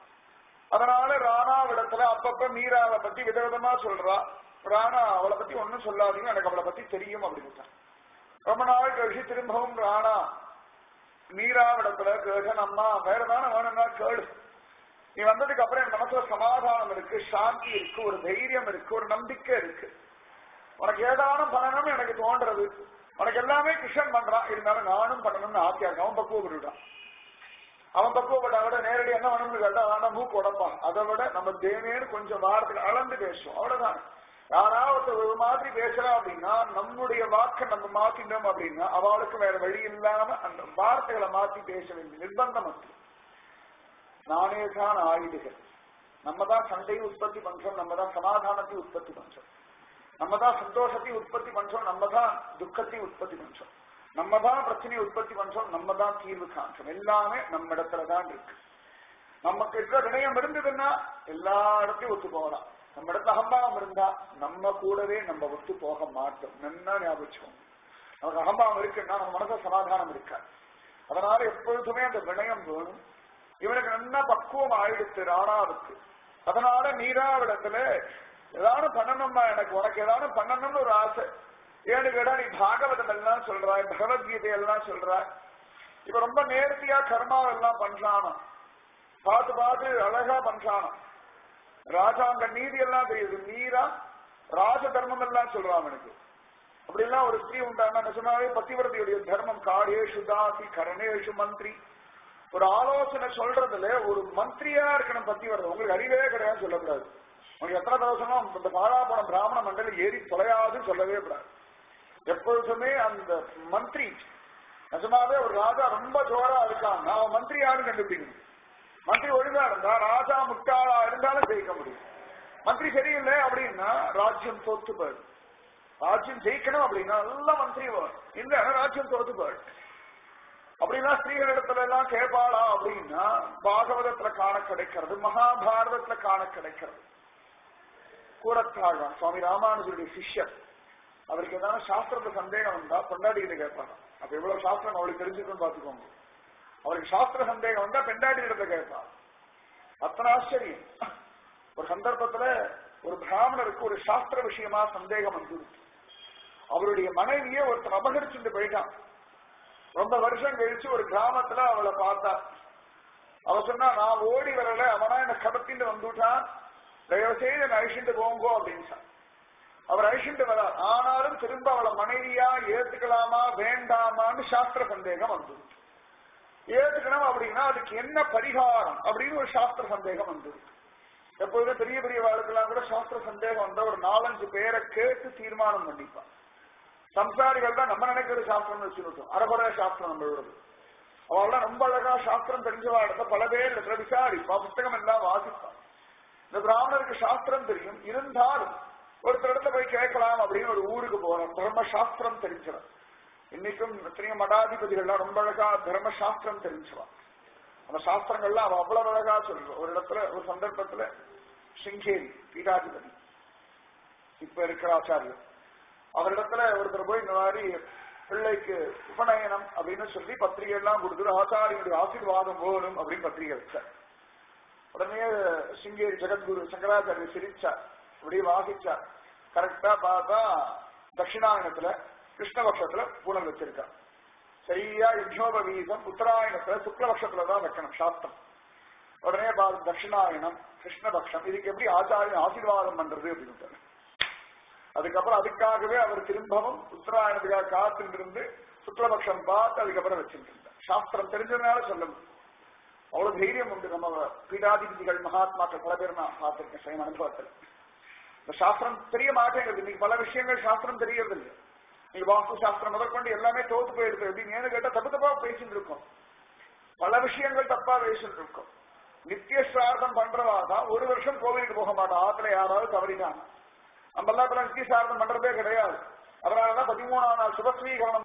Speaker 2: அதனால ராணாவிடத்துல அப்பப்ப மீராவை பத்தி விதவிதமா சொல்றா ராணா அவளை பத்தி ஒண்ணும் சொல்லாதீங்க எனக்கு அவளை பத்தி தெரியும் அப்படின்னு ரொம்ப நாள் கழிச்சு திரும்பவும் ராணா மீராவிடத்துல கேட்க அம்மா வேற தானே வேணும்னா கேளு நீ வந்ததுக்கு அப்புறம் என் மனசுல சமாதானம் இருக்கு சாந்தி இருக்கு ஒரு தைரியம் இருக்கு ஒரு நம்பிக்கை இருக்கு உனக்கு ஏதானும் பண்ணணும்னு எனக்கு தோன்றது உனக்கு எல்லாமே கிருஷ்ணன் பண்றான் இருந்தாலும் நானும் பண்ணணும்னு ஆசையா இருக்கு அவன் பக்குவப்பட்டுட்டான் அவன் பக்குவப்பட்ட விட நேரடி என்ன வேணும்னு கேட்டா வேண்டாம் மூக்கு உடப்பான் அதை விட நம்ம தேவேன்னு கொஞ்சம் வாரத்துக்கு அளந்து பேசுவோம் அவ்வளவுதான் யாராவது ஒரு மாதிரி பேசுறா அப்படின்னா நம்முடைய வாக்கை நம்ம மாத்திட்டோம் அப்படின்னா அவளுக்கு வேற வழி இல்லாம அந்த வார்த்தைகளை மாத்தி பேச வேண்டிய நிர்பந்தம் இருக்கு நானே தான் ஆயுதுகள் நம்ம தான் சண்டையை உற்பத்தி பண்றோம் நம்ம தான் சமாதானத்தை உற்பத்தி பண்றோம் நம்ம தான் சந்தோஷத்தை உற்பத்தி பண்றோம் நம்ம தான் துக்கத்தை உற்பத்தி பண்றோம் நம்ம தான் பிரச்சனையை உற்பத்தி பண்றோம் நம்ம தான் தீர்வு காண்றோம் எல்லாமே நம்ம இடத்துல தான் இருக்கு நமக்கு இருக்கிற வினயம் இருந்ததுன்னா எல்லா இடத்தையும் ஒத்து போகலாம் நம்ம இடத்துல அகம்பாவம் இருந்தா நம்ம கூடவே நம்ம ஒத்து போக மாட்டோம் நல்லா ஞாபகம் நமக்கு அகம்பாவம் இருக்குன்னா நம்ம மனச சமாதானம் இருக்காது அதனால எப்பொழுதுமே அந்த வினயம் வேணும் இவனுக்கு நல்லா பக்குவம் ஆயிடுச்சு ராணாவுக்கு அதனால நீராவிடத்துல ஏதாவது பண்ணணும்மா எனக்கு உனக்கு ஏதாவது பண்ணணும்னு ஒரு ஆசை ஏன்னு கேட்டா நீ பாகவதம் எல்லாம் சொல்றாய் பகவத்கீதை எல்லாம் சொல்றாய் இப்ப ரொம்ப நேர்த்தியா கர்மாவெல்லாம் பண்றானா பார்த்து பார்த்து அழகா பண்றானா ராஜாங்க நீதி எல்லாம் தெரியுது நீரா ராஜ தர்மம் எல்லாம் சொல்றான் எனக்கு அப்படிலாம் ஒரு ஸ்திரீ உண்டானா நிஜமாவே பத்திவரதியுடைய தர்மம் காடேஷு தாசி கரணேஷு மந்திரி ஒரு ஆலோசனை சொல்றதுல ஒரு மந்திரியா இருக்கணும் பத்திவரதம் உங்களுக்கு அறிவே கிடையாது சொல்லக்கூடாது உங்களுக்கு எத்தனை தவசமா இந்த பாழாபுரம் பிராமண மண்டலம் ஏறி தொலையாதுன்னு சொல்லவே கூடாது எப்பொழுதுமே அந்த மந்திரி நிஜமாவே ஒரு ராஜா ரொம்ப ஜோரா இருக்கான் அவன் மந்திரி யாரும் கண்டுபிடிக்கணும் மந்திரி ஒழுங்கா இருந்தா ராஜா முட்டாளா இருந்தாலும் ஜெயிக்க முடியும் மந்திரி சரியில்லை அப்படின்னா ராஜ்யம் தோத்து போயிடும் ராஜ்யம் ஜெயிக்கணும் அப்படின்னா நல்ல மந்திரி வரும் இல்ல ராஜ்யம் தோத்து போயிடும் அப்படின்னா ஸ்திரீகள் இடத்துல எல்லாம் கேட்பாளா அப்படின்னா பாகவதத்துல காண கிடைக்கிறது மகாபாரதத்துல காண கிடைக்கிறது கூறத்தாழ்வான் சுவாமி ராமானுஜருடைய சிஷ்யர் அவருக்கு ஏதாவது சாஸ்திரத்துல சந்தேகம் வந்தா பொண்டாட்டிகிட்ட கேட்பாங்க அப்ப எவ்வளவு சாஸ்திரம் அவளுக்கு தெரிஞ்சுக்கணும்னு பாத்துக்கோங்க அவருக்கு சாஸ்திர சந்தேகம் வந்தா பெண்டாட்டி இடத்தை கேட்பான் அத்தனை ஆச்சரியம் ஒரு சந்தர்ப்பத்துல ஒரு பிராமணருக்கு ஒரு சாஸ்திர விஷயமா சந்தேகம் வந்தது அவருடைய மனைவியே ஒருத்தர் அபகரிச்சுட்டு போயிட்டான் ரொம்ப வருஷம் கழிச்சு ஒரு கிராமத்துல அவளை பார்த்தா அவ சொன்னா நான் ஓடி வரல அவனா என்ன கடத்திட்டு வந்துட்டான் தயவு செய்து என்ன அழிச்சுட்டு போங்கோ அப்படின்னு சொன்னான். அவர் அழிச்சுட்டு வரார் ஆனாலும் திரும்ப அவளை மனைவியா ஏத்துக்கலாமா வேண்டாமான்னு சாஸ்திர சந்தேகம் வந்தது ஏத்துக்கணும் அப்படின்னா அதுக்கு என்ன பரிகாரம் அப்படின்னு ஒரு சாஸ்திர சந்தேகம் வந்தது எப்பொழுதும் பெரிய பெரிய வாழ்க்கெல்லாம் கூட சாஸ்திர சந்தேகம் வந்தா ஒரு நாலஞ்சு பேரை கேட்டு தீர்மானம் பண்ணிப்பான் சம்சாரிகள் தான் நம்ம நினைக்கிற சாஸ்திரம்னு வச்சுருக்கோம் அறகுறை சாஸ்திரம் நம்மளோடது அவள்லாம் ரொம்ப அழகா சாஸ்திரம் தெரிஞ்சவா இடத்த பல பேர் இடத்துல விசாரிப்பா புத்தகம் எல்லாம் வாசிப்பான் இந்த பிராமணருக்கு சாஸ்திரம் தெரியும் இருந்தாலும் ஒருத்தர் இடத்துல போய் கேட்கலாம் அப்படின்னு ஒரு ஊருக்கு போறோம் தர்ம சாஸ்திரம் தெரிஞ்சவன் இன்னைக்கும் எத்தனையோ மடாதிபதிகள்லாம் ரொம்ப அழகா தர்ம சாஸ்திரம் தெரிஞ்சவா அந்த சாஸ்திரங்கள்லாம் அவ அவ்வளவு அழகா சொல்றோம் ஒரு இடத்துல ஒரு சந்தர்ப்பத்துல சிங்கேரி பீடாதிபதி இப்ப இருக்கிற ஆச்சாரியர் அவரிடத்துல ஒருத்தர் போய் இந்த மாதிரி பிள்ளைக்கு உபநயனம் அப்படின்னு சொல்லி பத்திரிகை எல்லாம் கொடுத்துட்டு ஆச்சாரியுடைய ஆசீர்வாதம் போகணும் அப்படின்னு பத்திரிகை வச்சார் உடனே சிங்கேரி ஜெகத்குரு சங்கராச்சாரியர் சிரிச்சார் அப்படியே வாசிச்சார் கரெக்டா பார்த்தா தட்சிணாயனத்துல கிருஷ்ணபக்ஷத்துல பூனல் வச்சிருக்கா சரியா யுத்தோபவீதம் உத்தராயணத்துல சுக்லபக்ஷத்துல தான் வைக்கணும் சாஸ்திரம் உடனே பார்த்து தட்சிணாயனம் கிருஷ்ணபக்ஷம் இதுக்கு எப்படி ஆச்சாரியன் ஆசீர்வாதம் பண்றது அப்படின்னு அதுக்கப்புறம் அதுக்காகவே அவர் திரும்பவும் உத்தராயணத்துக்காக காத்துட்டு இருந்து சுக்லபக்ஷம் பார்த்து அதுக்கப்புறம் வச்சுட்டு இருந்தார் சாஸ்திரம் தெரிஞ்சதுனால சொல்ல முடியும் அவ்வளவு தைரியம் உண்டு நம்ம பீடாதிபதிகள் மகாத்மாக்கள் பல பேர் நான் பார்த்திருக்கேன் சுயம் அனுபவத்தில் இந்த சாஸ்திரம் தெரிய மாட்டேங்குது இன்னைக்கு பல விஷயங்கள் சாஸ்திரம் தெரியறது இல்லை நீங்க வாஸ்து சாஸ்திரம் முதற்கொண்டு எல்லாமே தோத்து போயிடுது அப்படின்னு ஏன்னு கேட்டா தப்பு தப்பா பேசிட்டு இருக்கோம் பல விஷயங்கள் தப்பா பேசிட்டு இருக்கோம் நித்திய சிரார்த்தம் பண்றவா தான் ஒரு வருஷம் கோவிலுக்கு போக மாட்டோம் ஆத்துல யாராவது தவறிட்டாங்க நம்ம எல்லாம் இப்ப நித்திய சிரார்த்தம் பண்றதே கிடையாது அதனாலதான் பதிமூணாம் நாள் சுபஸ்வீகரணம்